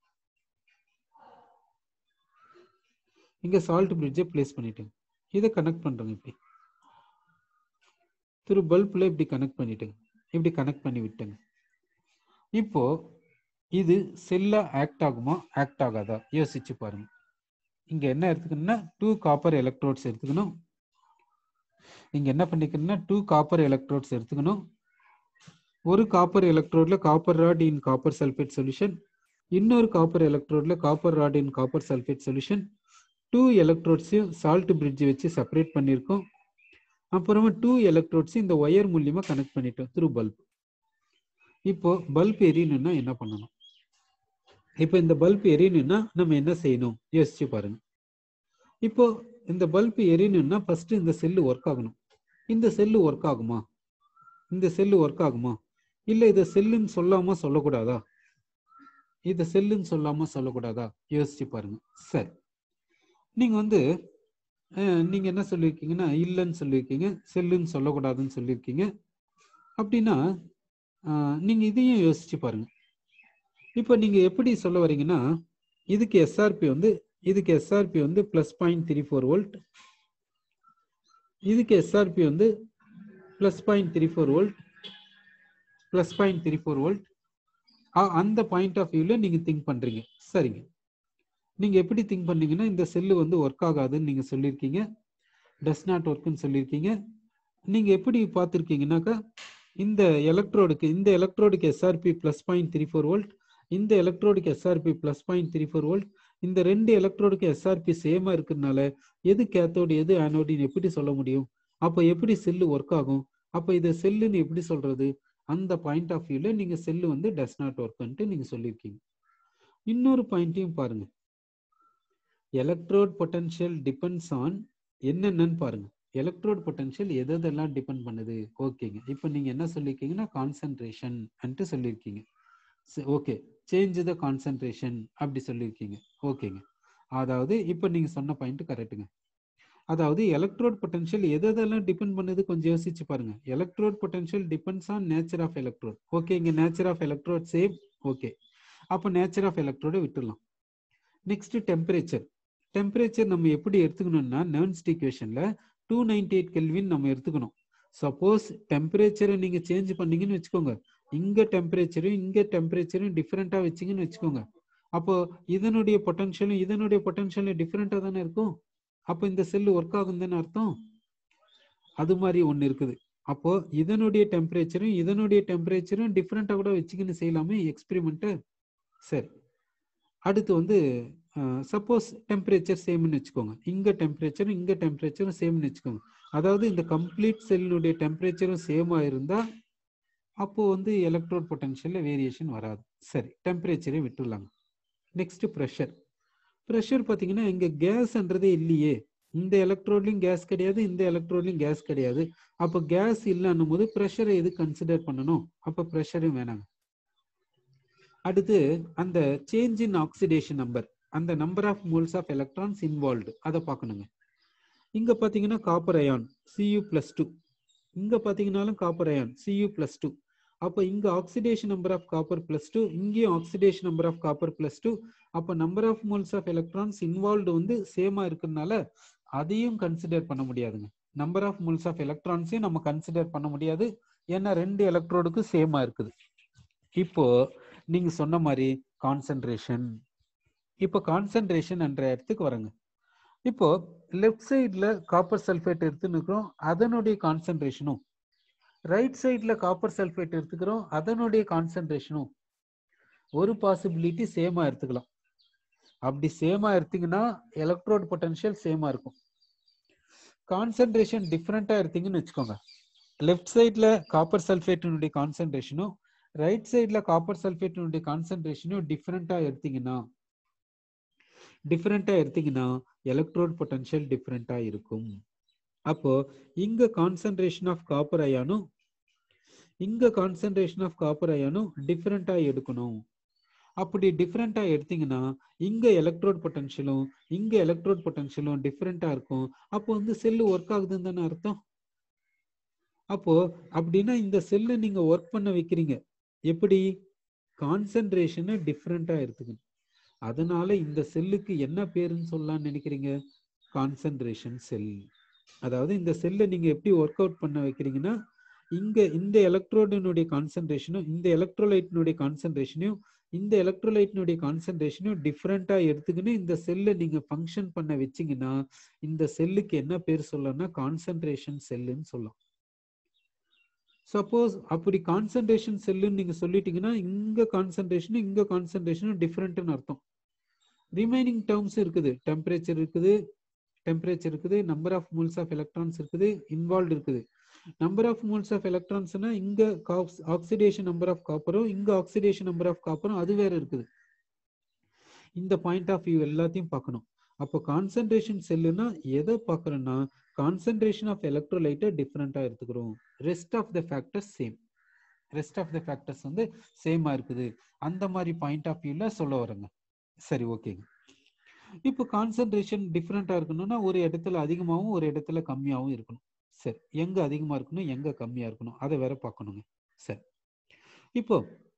இங்க சால்ட் பிரிட்ஜை பிளேஸ் பண்ணிட்டேங்க இதை கனெக்ட் பண்றேங்க இப்படி திரு பல்ப்ல இப்படி கனெக்ட் பண்ணிட்டேங்க இப்படி கனெக்ட் பண்ணி விட்டேங்க இப்போ இது செல்லா ஆக்ட் ஆகுமா ஆக்ட் ஆகாதா யோசிச்சு பாருங்க இங்க என்ன எடுத்துக்கணும்னா டூ காப்பர் எலக்ட்ரோட்ஸ் எடுத்துக்கணும் இங்க என்ன பண்ணிக்கணும்னா டூ காப்பர் எலக்ட்ரோட்ஸ் எடுத்துக்கணும் ஒரு காப்பர் எலக்ட்ரோட்ல copper rod in copper sulphate solution இன்னொரு காப்பர் எலக்ட்ரோட்ல copper rod in copper sulphate solution two எலக்ட்ரோட்ஸையும் சால்ட் பிரிட்ஜ் வச்சு செப்பரேட் பண்ணியிருக்கோம் அப்புறமா டூ எலக்ட்ரோட்ஸ் இந்த ஒயர் மூலியமா கனெக்ட் பண்ணிட்டோம் த்ரூ பல்ப் இப்போ பல்ப் எரியணும்னா என்ன பண்ணணும் இப்போ இந்த பல்ப் எரியணும்னா நம்ம என்ன செய்யணும் யோசிச்சு பாருங்க இப்போ இந்த பல்ப் எரியணும்னா ஃபர்ஸ்ட் இந்த செல்லு ஒர்க் ஆகணும் இந்த செல்லு ஒர்க் ஆகுமா இந்த செல்லு ஒர்க் ஆகுமா இல்ல இதை செல்லுன்னு சொல்லாம சொல்லக்கூடாதா இதை செல்லுன்னு சொல்லாம சொல்லக்கூடாதா யோசிச்சு பாருங்க சரி நீங்க வந்து அஹ், நீங்க என்ன சொல்லியிருக்கீங்கன்னா இல்லைன்னு சொல்லியிருக்கீங்க செல்லுன்னு சொல்லக்கூடாதுன்னு சொல்லியிருக்கீங்க அப்படின்னா அஹ், நீங்க இதையும் யோசிச்சு பாருங்க இப்போ நீங்க எப்படி சொல்ல வரீங்கன்னா இதுக்கு எஸ்ஆர்பி வந்து இதுக்கு எஸ்ஆர்பி வந்து plus point three four volt இதுக்கு எஸ்ஆர்பி வந்து plus point three four volt plus point three four volt அந்த பாயிண்ட் ஆஃப் வியூல நீங்க திங்க் பண்றீங்க சரிங்க நீங்க எப்படி திங்க் பண்ணீங்கன்னா இந்த செல்லு வந்து ஒர்க் ஆகாதுன்னு நீங்க சொல்லியிருக்கீங்க டஸ் நாட் ஒர்க்னு சொல்லியிருக்கீங்க நீங்க எப்படி பார்த்துருக்கீங்கன்னாக்கா இந்த எலக்ட்ரோடுக்கு இந்த எலக்ட்ரோடுக்கு SRP plus point three four volt இந்த எலக்ட்ரோடுக்கு SRP plus point three four volt இந்த ரெண்டு எலக்ட்ரோடுக்கு எஸ்ஆர்பி சேமா இருக்கிறதுனால எது கேத்தோடு எது ஆனோடின்னு எப்படி சொல்ல முடியும் அப்போ எப்படி செல்லு ஒர்க் ஆகும் அப்போ இதை செல்லுன்னு எப்படி சொல்றது அந்த பாயிண்ட் ஆஃப் வியூல நீங்க செல்லு வந்து டஸ் நாட் ஒர்க்ன்ட்டு நீங்க சொல்லியிருக்கீங்க இன்னொரு பாயிண்ட்டையும் பாருங்க எலக்ட்ரோட் பொட்டன்ஷியல் டிபெண்ட்ஸ் ஆன் என்னென்னன்னு பாருங்க எலக்ட்ரோட் பொட்டன்ஷியல் எது எதெல்லாம் டிபெண்ட் பண்ணுது ஓகேங்க இப்போ நீங்க என்ன சொல்லியிருக்கீங்கன்னா கான்சென்ட்ரேஷன் அன்ட்டு சொல்லியிருக்கீங்க ஓகே சேஞ்ச் த கான்சென்ட்ரேஷன் அப்படி சொல்லியிருக்கீங்க ஓகேங்க அதாவது இப்போ நீங்க சொன்ன பாயிண்ட் கரெக்ட்டுங்க அதாவது எலக்ட்ரோட் பொட்டன்ஷியல் எது எதெல்லாம் டிபெண்ட் பண்ணுது கொஞ்சம் யோசிச்சு பாருங்க electrode potential depends on nature of electrode okay இங்க nature of electrode same okay அப்போ நேச்சர் ஆஃப் எலக்ட்ரோட விட்டுடலாம் நெக்ஸ்ட் டெம்பரேச்சர் டெம்பரேச்சர் நம்ம எப்படி எடுத்துக்கணும்னா நர்ன்ஸ்ட் ஈக்குவேஷன்ல டூ நைன்டி எயிட் கெல்வின் நம்ம எடுத்துக்கணும் சப்போஸ் டெம்பரேச்சரை நீங்க சேஞ்ச் பண்ணீங்கன்னு வச்சுக்கோங்க இங்க டெம்பரேச்சரும் இங்க டெம்பரேச்சரும் டிஃப்ரெண்டா வச்சீங்கன்னு வச்சுக்கோங்க அப்போ இதனுடைய பொட்டன்ஷியலும் இதனுடைய பொட்டன்ஷியலும் டிஃப்ரெண்டா தானே இருக்கும் அப்போ இந்த செல் ஒர்க் ஆகும் தானே அர்த்தம் அது மாதிரி ஒன்று இருக்குது அப்போ இதனுடைய டெம்பரேச்சரும் இதனுடைய டெம்பரேச்சரும் டிஃப்ரெண்ட்டாக கூட வச்சுக்கின்னு செய்யலாமே எக்ஸ்பெரிமெண்ட்டு சரி அடுத்து வந்து சப்போஸ் டெம்பரேச்சர் சேம்னு வச்சுக்கோங்க இங்கே டெம்பரேச்சரும் இங்கே டெம்பரேச்சரும் சேம்னு வச்சுக்கோங்க அதாவது இந்த கம்ப்ளீட் செல்லினுடைய டெம்பரேச்சரும் சேமாக இருந்தால் அப்போ வந்து எலக்ட்ரோட் பொட்டன்ஷியலில் வேரியேஷன் வராது சரி டெம்பரேச்சரே விட்டுடலாங்க நெக்ஸ்ட் ப்ரெஷர் ப்ரெஷர் பார்த்தீங்கன்னா இங்கே கேஸ்ன்றதே இல்லையே இந்த எலக்ட்ரோட்லையும் கேஸ் கிடையாது இந்த எலக்ட்ரோட்லையும் கேஸ் கிடையாது அப்போ கேஸ் இல்லைன்னும் போது ப்ரெஷரை எது கன்சிடர் பண்ணணும் அப்போ ப்ரெஷரும் வேணாங்க அடுத்து அந்த சேஞ்ச் இன் ஆக்சிடேஷன் நம்பர் அந்த number of moles of electrons involved அதை பார்க்கணுங்க இங்க பாத்தீங்கன்னா copper ion C U plus two இங்க பாத்தீங்கன்னாலும் copper ion C U plus two அப்போ இங்க oxidation number of copper plus two இங்கேயும் oxidation number of copper plus two அப்போ number of moles of electrons involved வந்து சேமா இருக்கிறதுனால அதையும் கன்சிடர் பண்ண முடியாதுங்க நம்பர் ஆஃப் மோல்ஸ் ஆஃப் எலக்ட்ரான்ஸையும் நம்ம கன்சிடர் பண்ண முடியாது ஏன்னா ரெண்டு எலக்ட்ரோடுக்கு சேமா இருக்குது இப்போ நீங்க சொன்ன மாதிரி கான்சன்ட்ரேஷன் இப்போ கான்சன்ட்ரேஷன் என்ற இடத்துக்கு வரங்க இப்போ லெஃப்ட் சைடில் காப்பர் சல்ஃபேட் எடுத்துன்னுக்கிறோம் அதனுடைய கான்சன்ட்ரேஷனும் ரைட் சைடில் காப்பர் சல்ஃபேட் எடுத்துக்கிறோம் அதனுடைய கான்சன்ட்ரேஷனும் ஒரு பாசிபிலிட்டி சேமா எடுத்துக்கலாம் அப்படி சேமா எடுத்தீங்கன்னா எலக்ட்ரோட் பொட்டன்ஷியல் சேமா இருக்கும் கான்சன்ட்ரேஷன் டிஃப்ரெண்டா எடுத்தீங்கன்னு வச்சுக்கோங்க லெஃப்ட் சைட்ல காப்பர் சல்ஃபேட்டினுடைய கான்சன்ட்ரேஷனும் ரைட் சைட்ல காப்பர் சல்ஃபேட்டினுடைய கான்சன்ட்ரேஷனும் டிஃப்ரெண்டா எடுத்தீங்கன்னா டிஃப்ரெண்டா எடுத்தீங்கன்னா எலக்ட்ரோட் பொட்டன்ஷியல் டிஃப்ரெண்டா இருக்கும் அப்போ இங்க கான்சன்ட்ரேஷன் ஆஃப் காப்பர் அயானும் இங்க கான்சன்ட்ரேஷன் ஆஃப் காப்பர் அயானும் டிஃப்ரெண்டா எடுக்கணும் அப்படி டிஃப்ரெண்டா எடுத்தீங்கன்னா இங்க எலக்ட்ரோட் பொட்டன்ஷியலும் இங்க எலக்ட்ரோட் பொட்டன்ஷியலும் டிஃப்ரெண்டா இருக்கும் அப்போ வந்து செல்லு ஒர்க் ஆகுதுன்னு தானே அர்த்தம் அப்போ அப்படின்னா இந்த செல்லை நீங்க ஒர்க் பண்ண வைக்கிறீங்க எப்படி கான்சன்ட்ரேஷனை டிஃப்ரெண்டா எடுத்துக்கணும் அதனால இந்த செல்லுக்கு என்ன பேருன்னு சொல்லலாம்னு நினைக்கிறீங்க கான்சன்ட்ரேஷன் செல் அதாவது இந்த செல்லை நீங்க எப்படி ஒர்க் அவுட் பண்ண வைக்கிறீங்கன்னா இங்க இந்த எலக்ட்ரோடினுடைய கான்சன்ட்ரேஷனும் இந்த எலக்ட்ரோலைட்டினுடைய கான்சன்ட்ரேஷனையும் இந்த எலக்ட்ரோலைட்டினுடைய கான்சன்ட்ரேஷனையும் டிஃப்ரெண்டா எடுத்துக்கின்னு இந்த செல்லை நீங்க ஃபங்க்ஷன் பண்ண வச்சீங்கன்னா இந்த செல்லுக்கு என்ன பேர் சொல்லலாம்னா கான்சன்ட்ரேஷன் செல்லுன்னு சொல்லலாம் சப்போஸ் அப்படி கான்சன்ட்ரேஷன் செல்லுன்னு நீங்க சொல்லிட்டீங்கன்னா இங்க கான்சன்ட்ரேஷனும் இங்க கான்சன்ட்ரேஷனும் டிஃப்ரெண்ட்னு அர்த்தம் ரிமைனிங் டேர்ம்ஸ் இருக்குது டெம்பரேச்சர் இருக்குது டெம்பரேச்சர் இருக்குது number of moles of electrons இருக்குது இன்வால்வ் இருக்குது நம்பர் ஆஃப் மோல்ஸ் ஆஃப் எலக்ட்ரான்ஸ்னா இங்க ஆக்சிடேஷன் நம்பர் ஆஃப் காப்பரும் இங்க ஆக்சிடேஷன் நம்பர் ஆஃப் காப்பரும் அது வேற இருக்குது இந்த பாயிண்ட் ஆஃப் வியூ எல்லாத்தையும் பார்க்கணும் அப்போ கான்சன்ட்ரேஷன் செல்லுனா எதை பார்க்கறோம்னா கான்சன்ட்ரேஷன் ஆஃப் எலக்ட்ரோலைட்டை டிஃப்ரெண்டா எடுத்துக்கிறோம் rest of the factors same rest of the factors வந்து சேமா இருக்குது அந்த மாதிரி பாயிண்ட் ஆஃப் வியூல சொல்ல வரேங்க சரி ஓகேங்க இப்போ கான்சன்ட்ரேஷன் டிஃப்ரெண்டா இருக்கணும்னா ஒரு இடத்துல அதிகமாகவும் ஒரு இடத்துல கம்மியாகவும் இருக்கணும் சரி எங்க அதிகமா இருக்கணும் எங்க கம்மியா இருக்கணும் அதை வேற பார்க்கணுங்க சரி இப்போ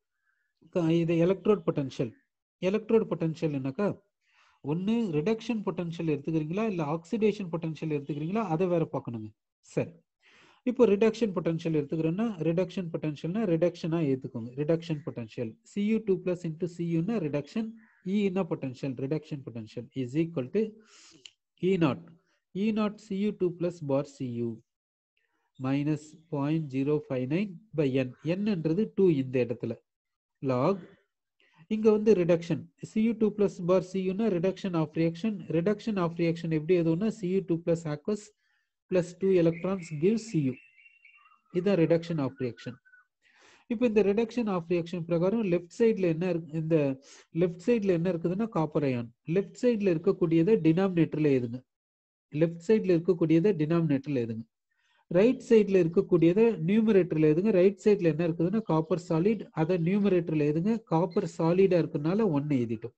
இது எலக்ட்ரோட் பொட்டன்ஷியல் எலக்ட்ரோட் பொட்டன்ஷியல் என்னக்கா ஒன்று ரிடக்ஷன் பொட்டன்ஷியல் எடுத்துக்கிறீங்களா இல்லை ஆக்சிடேஷன் பொட்டன்ஷியல் எடுத்துக்கிறீங்களா அதை வேற பார்க்கணுங்க சரி இப்போ ரிடக்ஷன் பொட்டன்ஷியல் எடுத்துக்கிறோன்னா ரிடக்ஷன் பொட்டன்ஷியல்னா ரிடக்ஷனாக ஏற்றுக்கோங்க reduction potential C U two plus into சியூன்னா ரிடக்ஷன் இ என்ன potential reduction potential is equal to E naught E naught C U two plus bar C U minus point zero five nine by N என்னன்றது டூ இந்த இடத்துல லாக் இங்க வந்து reduction C U two plus bar சியூனா reduction of reaction reduction of reaction எப்படி எதுவும்னா C U two plus aqueous plus two electrons give C U இதுதான் ரிடக்ஷன் ஆஃப் ரியாக்ஷன் இப்போ இந்த ரிடக்ஷன் ஆஃப் ரியாக்ஷன் பிரகாரம் லெஃப்ட் சைடில் என்ன இருக்கு இந்த லெஃப்ட் சைடில் என்ன இருக்குதுன்னா காப்பர் அயான் லெஃப்ட் சைடில் இருக்கக்கூடியதை டினாமினேட்டரில் எதுங்க லெஃப்ட் சைடில் இருக்கக்கூடியதை டினாமினேட்டரில் எதுங்க ரைட் சைடில் இருக்கக்கூடியதை நியூமரேட்டரில் எதுங்க ரைட் சைடில் என்ன இருக்குதுன்னா காப்பர் சாலிட் அதை நியூமரேட்டரில் எதுங்க காப்பர் சாலிடா இருக்கனால ஒன்று எழுதிட்டோம்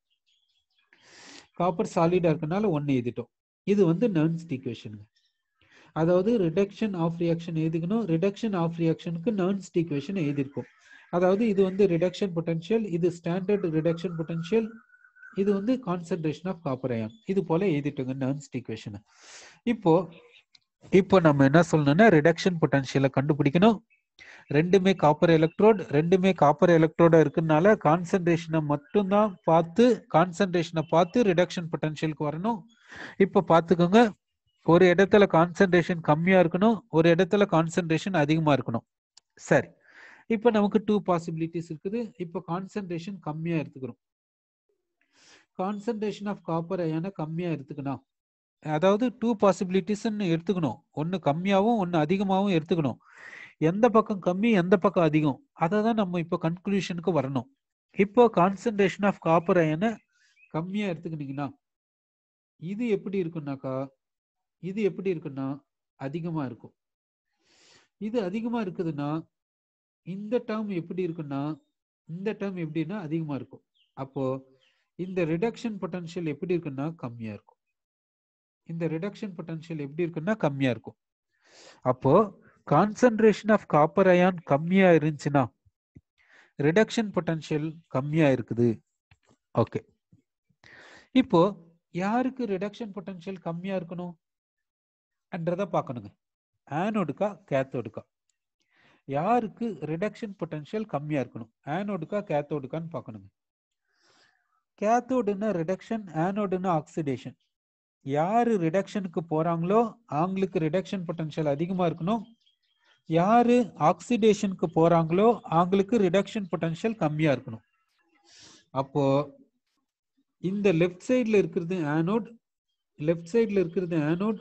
காப்பர் சாலிடா இருக்கனால ஒன்று எழுதிட்டோம் இது வந்து நர்ன்ஸ்ட் ஈக்குவேஷனுங்க அதாவது ரிடக்ஷன் ஆஃப் ரியாக்ஷன் எழுதிக்கணும் ரிடக்ஷன் ஆஃப் ரியாக்ஷனுக்கு நர்ன்ஸ்ட் ஈக்குவேஷன் எழுதியிருக்கோம் அதாவது இது வந்து ரிடக்ஷன் பொட்டன்ஷியல் இது ஸ்டாண்டர்ட் ரிடக்ஷன் பொட்டன்ஷியல் இது வந்து கான்சென்ட்ரேஷன் ஆஃப் காப்பர் அயான் இது போல எழுதிட்டோங்க நர்ன்ஸ்ட் ஈக்குவேஷன் இப்போ இப்போ நம்ம என்ன சொல்லணும்னா ரிடக்ஷன் பொட்டன்ஷியலை கண்டுபிடிக்கணும் ரெண்டுமே காப்பர் எலக்ட்ரோட் ரெண்டுமே காப்பர் எலக்ட்ரோடா இருக்குனால கான்சன்ட்ரேஷனை மட்டும்தான் பார்த்து கான்சன்ட்ரேஷனை பார்த்து ரிடக்ஷன் பொட்டன்ஷியலுக்கு வரணும் இப்போ பார்த்துக்கோங்க ஒரு இடத்துல கான்சென்ட்ரேஷன் கம்மியா இருக்கணும் ஒரு இடத்துல கான்சென்ட்ரேஷன் அதிகமா இருக்கணும் சரி இப்போ நமக்கு டூ பாசிபிலிட்டிஸ் இருக்குது இப்போ கான்சென்ட்ரேஷன் கம்மியா எடுத்துக்கிறோம் கான்சென்ட்ரேஷன் ஆஃப் காப்பர் அயனை கம்மியா எடுத்துக்கணும் அதாவது டூ பாசிபிலிட்டிஸ்ன்னு எடுத்துக்கணும் ஒன்று கம்மியாகவும் ஒன்று அதிகமாகவும் எடுத்துக்கணும் எந்த பக்கம் கம்மி எந்த பக்கம் அதிகம் அதை தான் நம்ம இப்போ கன்க்ளூஷனுக்கு வரணும் இப்போ கான்சென்ட்ரேஷன் ஆஃப் காப்பர் அயனை கம்மியா எடுத்துக்கிட்டீங்கன்னா இது எப்படி இருக்குன்னாக்கா இது எப்படி இருக்குன்னா அதிகமா இருக்கும் இது அதிகமா இருக்குதுன்னா இந்த டேர்ம் எப்படி இருக்குன்னா இந்த டேர்ம் எப்படின்னா அதிகமா இருக்கும் அப்போ இந்த ரிடக்ஷன் பொட்டன்ஷியல் எப்படி இருக்குன்னா கம்மியா இருக்கும் இந்த ரிடக்ஷன் பொட்டன்ஷியல் எப்படி இருக்குன்னா கம்மியா இருக்கும் அப்போ கான்சன்ட்ரேஷன் ஆஃப் காப்பர் அயான் கம்மியா இருந்துச்சுன்னா ரிடக்ஷன் பொட்டன்ஷியல் கம்மியா இருக்குது ஓகே இப்போ யாருக்கு ரிடக்ஷன் பொட்டன்ஷியல் கம்மியா இருக்கணும் என்றதை பார்க்கணுங்க ஆனோடுக்கா கேத்தோடுக்கா யாருக்கு ரிடக்ஷன் பொட்டன்ஷியல் கம்மியா இருக்கணும் ஆனோடுக்கா கேத்தோடுக்கான்னு பார்க்கணுங்க கேத்தோடுன்னா ரிடக்ஷன் ஆனோடுன்னா ஆக்சிடேஷன் யாரு ரிடக்ஷனுக்கு போறாங்களோ அவங்களுக்கு ரிடக்ஷன் பொட்டன்ஷியல் அதிகமா இருக்கணும் யாரு ஆக்சிடேஷனுக்கு போறாங்களோ அவங்களுக்கு ரிடக்ஷன் பொட்டன்ஷியல் கம்மியா இருக்கணும் அப்போ இந்த லெஃப்ட் சைடில் இருக்கிறது ஆனோட் லெஃப்ட் சைடில் இருக்கிறது ஆனோட்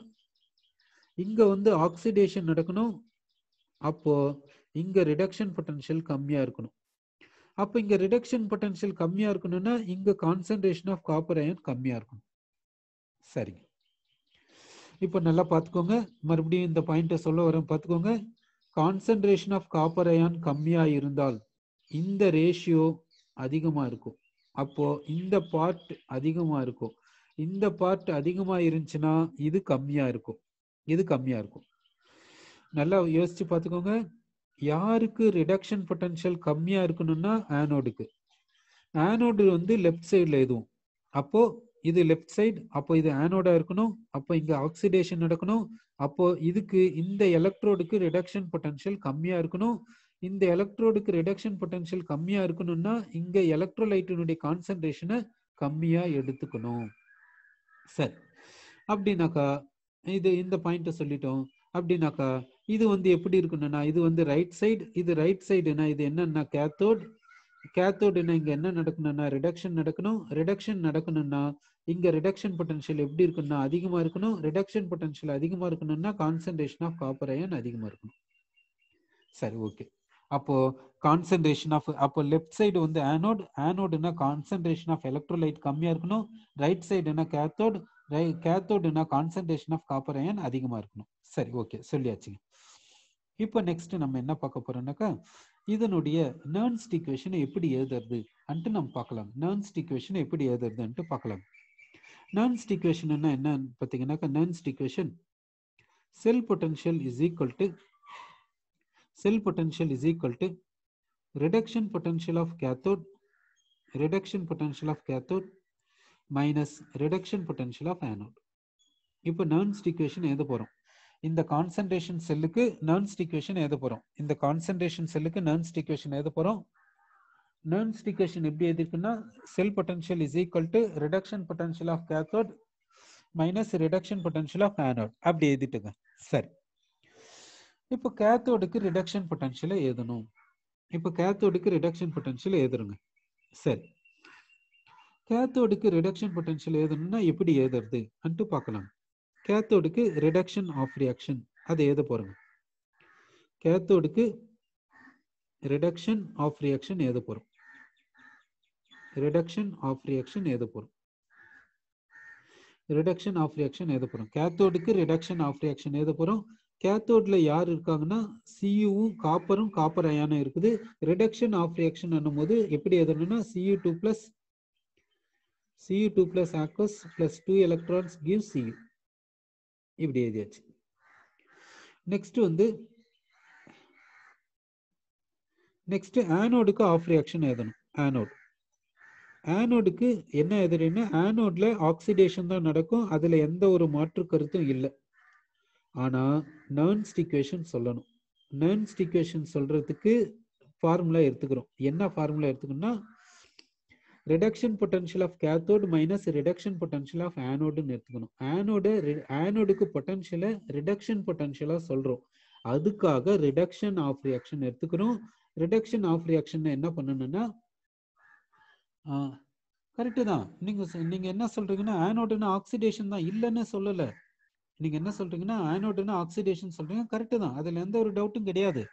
இங்க வந்து ஆக்சிடேஷன் நடக்கணும் அப்போ இங்க ரிடக்ஷன் பொட்டன்ஷியல் கம்மியா இருக்கணும் அப்போ இங்க ரிடக்ஷன் பொட்டன்ஷியல் கம்மியா இருக்கணும்னா இங்க கான்சென்ட்ரேஷன் ஆஃப் காப்பர் அயன் கம்மியா இருக்கணும் சரிங்க இப்போ நல்லா பார்த்துக்கோங்க மறுபடியும் இந்த பாயிண்ட்டை சொல்ல வரேன் பார்த்துக்கோங்க கான்சென்ட்ரேஷன் ஆஃப் காப்பர் அயான் கம்மியா இருந்தால் இந்த ரேஷியோ அதிகமா இருக்கும் அப்போ இந்த பார்ட் அதிகமா இருக்கும் இந்த பார்ட் அதிகமா இருந்துச்சுன்னா இது கம்மியா இருக்கும் இது கம்மியா இருக்கும் நல்லா யோசிச்சு பார்த்துக்கோங்க யாருக்கு ரிடக்ஷன் பொட்டன்ஷியல் கம்மியா இருக்கணும்னா ஆனோடுக்கு ஆனோடு வந்து லெஃப்ட் சைடில் எதுவும் அப்போ இது லெஃப்ட் சைடு அப்போ இது ஆனோடா இருக்கணும் அப்போ இங்க ஆக்சிடேஷன் நடக்கணும் அப்போ இதுக்கு இந்த எலக்ட்ரோடுக்கு ரிடக்ஷன் பொட்டன்ஷியல் கம்மியா இருக்கணும் இந்த எலக்ட்ரோடுக்கு ரிடக்ஷன் பொட்டன்ஷியல் கம்மியா இருக்கணும்னா இங்க எலக்ட்ரோலைட்டினுடைய கான்சென்ட்ரேஷனை கம்மியா எடுத்துக்கணும் சரி அப்படின்னாக்கா இது இந்த பாயிண்ட்டை சொல்லிட்டோம் அப்படின்னாக்கா இது வந்து எப்படி இருக்கணும்னா இது வந்து ரைட் சைடு இது ரைட் சைடுனா இது என்னன்னா கேத்தோட் கேத்தோடுனா இங்க என்ன நடக்கணும்னா ரிடக்ஷன் நடக்கணும் ரிடக்ஷன் நடக்கணும்னா இங்க ரிடக்ஷன் பொட்டன்ஷியல் எப்படி இருக்குன்னா அதிகமா இருக்கணும் ரிடக்ஷன் பொட்டன்ஷியல் அதிகமா இருக்கணும்னா கான்சென்ட்ரேஷன் ஆஃப் காப்பர் அயன் அதிகமா இருக்கணும் சரி ஓகே அப்போ கான்சென்ட்ரேஷன் ஆஃப் அப்போ லெஃப்ட் சைடு வந்து ஆனோட் ஆனோடுனா கான்சென்ட்ரேஷன் ஆஃப் எலக்ட்ரோலைட் கம்மியா இருக்கணும் ரைட் சைடுனா கேத்தோட் ரை கேத்தோடுனா கான்சென்ட்ரேஷன் ஆஃப் காப்பர் அயன் அதிகமா இருக்கணும் சரி ஓகே சொல்லியாச்சுங்க இப்போ நெக்ஸ்ட் நம்ம என்ன பார்க்க போறோம்னாக்கா இதனுடைய நர்ன்ஸ்ட் ஈக்குவேஷனை எப்படி எழுதுறது அன்ட்டு நம்ம பார்க்கலாம் நர்ன்ஸ்ட் ஈக்குவேஷனை எப்படி எழுதுறதுன்ட்டு பார்க்கலாம் நர்ன்ஸ்ட் ஈக்குவேஷன் என்ன என்னன்னு பார்த்தீங்கன்னாக்கா Nernst equation cell potential is equal to cell potential is equal to reduction potential of cathode reduction potential of cathode minus reduction potential of anode இப்போ நர்ன்ஸ்ட் ஈக்குவேஷன் எழுத போறோம் இந்த கான்சன்ட்ரேஷன் செல்லுக்கு நர்ன்ஸ்ட் ஈக்குவேஷன் எழுத போறோம் இந்த கான்சன்ட்ரேஷன் செல்லுக்கு நர்ன்ஸ்ட் ஈக்குவேஷன் எழுத போறோம் நர்ன்ஸ்ட் ஈக்குவேஷன் எப்படி எழுதிருக்குன்னா cell potential is equal to reduction potential of cathode minus reduction potential of anode அப்படி எழுதிட்டுங்க சரி இப்போ கேத்தோடுக்கு ரிடக்ஷன் பொட்டன்ஷியலை எழுதணும் இப்போ கேத்தோடுக்கு ரிடக்ஷன் பொட்டன்ஷியல் எழுதுறோங்க சரி கேத்தோடுக்கு ரிடக்ஷன் பொட்டன்ஷியல் எழுதணும்னா எப்படி எழுதுறது அன்ட்டு பார்க்கலாம் கேத்தோடுக்கு ரிடக்ஷன் ஆஃப் ரியாக்ஷன் அதை எழுத போறோங்க கேத்தோடுக்கு ரிடக்ஷன் ஆஃப் ரியாக்ஷன் எழுத போறோம் ரிடக்ஷன் ஆஃப் ரியாக்ஷன் எழுத போறோம் ரிடக்ஷன் ஆஃப் ரியாக்ஷன் எழுத போறோம் கேத்தோடுக்கு ரிடக்ஷன் ஆஃப் ரியாக்ஷன் எழுத போறோம் கேத்தோட்ல யார் இருக்காங்கன்னா சியுவும் காப்பரும் காப்பர் அயானும் இருக்குது ரிடக்ஷன் ஆஃப் ரியாக்ஷன் போது எப்படி எழுதணும்னா C U two plus C U two plus aqueous plus two electrons give C U இப்படி எழுதியாச்சு நெக்ஸ்ட் வந்து நெக்ஸ்ட் ஆனோடுக்கு ஆஃப் ரியாக்ஷன் எழுதணும் ஆனோட் ஆனோடுக்கு என்ன எழுதுறீங்கன்னா ஆனோட்ல ஆக்சிடேஷன் தான் நடக்கும் அதுல எந்த ஒரு மாற்று கருத்தும் இல்லை ஆனா நர்ன்ஸ்ட் ஈக்குவேஷன் சொல்லணும் நர்ன்ஸ்ட் ஈக்குவேஷன் சொல்றதுக்கு ஃபார்முலா எடுத்துக்கிறோம் என்ன ஃபார்முலா எடுத்துக்கணும்னா reduction potential of cathode minus reduction potential of ஆனோடுன்னு எடுத்துக்கணும் ஆனோட ஆனோடுக்கு பொட்டன்ஷியலை ரிடக்ஷன் பொட்டன்ஷியலா சொல்றோம் அதுக்காக ரிடக்ஷன் ஆஃப் ரியாக்ஷன் எடுத்துக்கிறோம் ரிடக்ஷன் ஆஃப் ரியாக்ஷன் என்ன பண்ணணும்னா கரெக்டு தான் நீங்க சொ- நீங்க என்ன சொல்றீங்கன்னா ஆனோடுன்னா ஆக்சிடேஷன் தான் இல்லைன்னு சொல்லல நீங்க என்ன சொல்றீங்கன்னா ஆனோடுன்னா ஆக்சிடேஷன் சொல்றீங்க கரெக்டு தான் அதுல எந்த ஒரு டவுட்டும் கிடையாது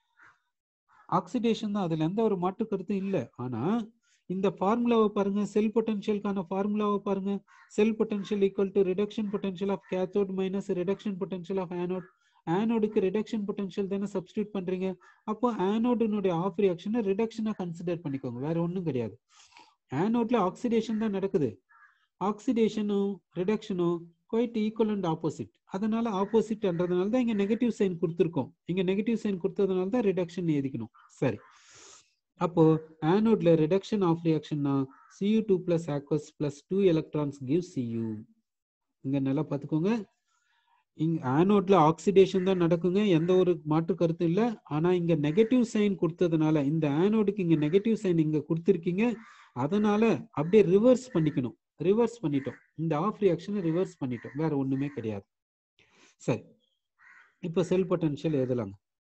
ஆக்சிடேஷன் தான் அதுல எந்த ஒரு மாற்று கருத்தும் இல்லை ஆனா இந்த ஃபார்முலாவை பாருங்க செல் பொட்டன்ஷியலுக்கான ஃபார்முலாவை பாருங்க cell potential equal to reduction potential of cathode minus reduction potential of anode ஆனோடுக்கு ரிடக்ஷன் பொட்டன்ஷியல் தானே சப்ஸ்டியூட் பண்றீங்க அப்போ ஆனோடினுடைய ஆஃப் ரியாக்ஷனை ரிடக்ஷனா கன்சிடர் பண்ணிக்கோங்க வேற ஒன்றும் கிடையாது ஆனோட்ல ஆக்சிடேஷன் தான் நடக்குது ஆக்சிடேஷனும் ரிடக்ஷனும் குவைட் ஈக்குவல் அண்ட் ஆப்போசிட் அதனால ஆப்போசிட்ன்றதுனால தான் இங்க நெகட்டிவ் சைன் கொடுத்துருக்கோம் இங்க நெகட்டிவ் சைன் கொடுத்ததுனால தான் ரிடக்ஷன் எழுதிக்கணும் சரி அப்போ ஆனோட்ல ரிடக்ஷன் ஆஃப் ரியாக்ஷன்னா Cu2 two plus aqueous plus two electrons give Cu இங்க நல்லா பார்த்துக்கோங்க இங்க ஆனோட்ல ஆக்சிடேஷன் தான் நடக்குங்க எந்த ஒரு மாற்று கருத்தும் இல்ல ஆனா இங்க நெகட்டிவ் சைன் கொடுத்ததுனால இந்த ஆனோடுக்கு இங்க நெகட்டிவ் சைன் இங்க கொடுத்துருக்கீங்க அதனால அப்படியே ரிவர்ஸ் பண்ணிக்கணும் ரிவர்ஸ் பண்ணிட்டோம் இந்த ஆஃப் ரியாக்ஷனை ரிவர்ஸ் பண்ணிட்டோம் வேற ஒண்ணுமே கிடையாது சரி இப்போ செல் பொட்டன்ஷியல் எழுதலாங்க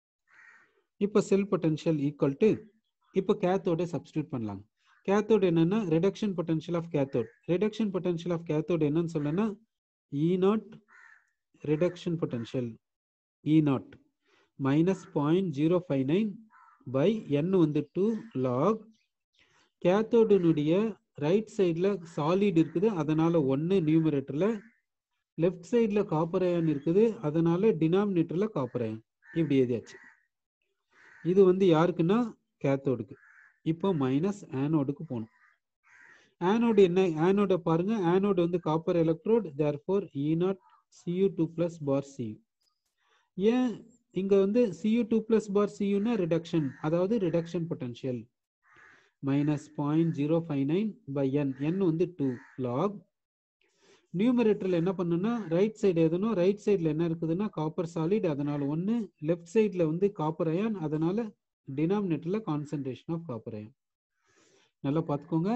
இப்போ செல் பொட்டன்ஷியல் ஈக்குவல் டு இப்போ கேத்தோட சப்ஸ்டியூட் பண்ணலாங்க கேத்தோட் என்னன்னா reduction potential of cathode reduction potential of cathode என்னன்னு சொல்லனா E naught reduction potential E naught minus point zero five nine by N வந்து டூ லாக் கேத்தோடினுடைய ரைட் சைடில் சாலிட் இருக்குது அதனால ஒன்று நியூமரேட்டரில் லெஃப்ட் சைடில் காப்பர் அயன் இருக்குது அதனால டினாமினேட்டரில் காப்பர் அயன் இப்படி எழுதியாச்சு இது வந்து யாருக்குன்னா கேத்தோடுக்கு இப்போ மைனஸ் ஆனோடுக்கு போகணும் ஆனோடு என்ன ஆனோட பாருங்க ஆனோடு வந்து copper electrode therefore E naught C U two plus bar C U ஏன் இங்க வந்து சியூ டூ பிளஸ் பார் சியூனா ரிடக்ஷன் அதாவது reduction potential minus point zero five nine by N N வந்து டூ லாக் நியூமரேட்டரில் என்ன பண்ணுன்னா ரைட் சைடு எதுனும் ரைட் சைடில் என்ன இருக்குதுன்னா காப்பர் சாலிட் அதனால ஒன்று லெஃப்ட் சைடில் வந்து காப்பர் அயான் அதனால டினாமினேட்டரில் கான்சன்ட்ரேஷன் ஆஃப் காப்பர் அயான் நல்லா பார்த்துக்கோங்க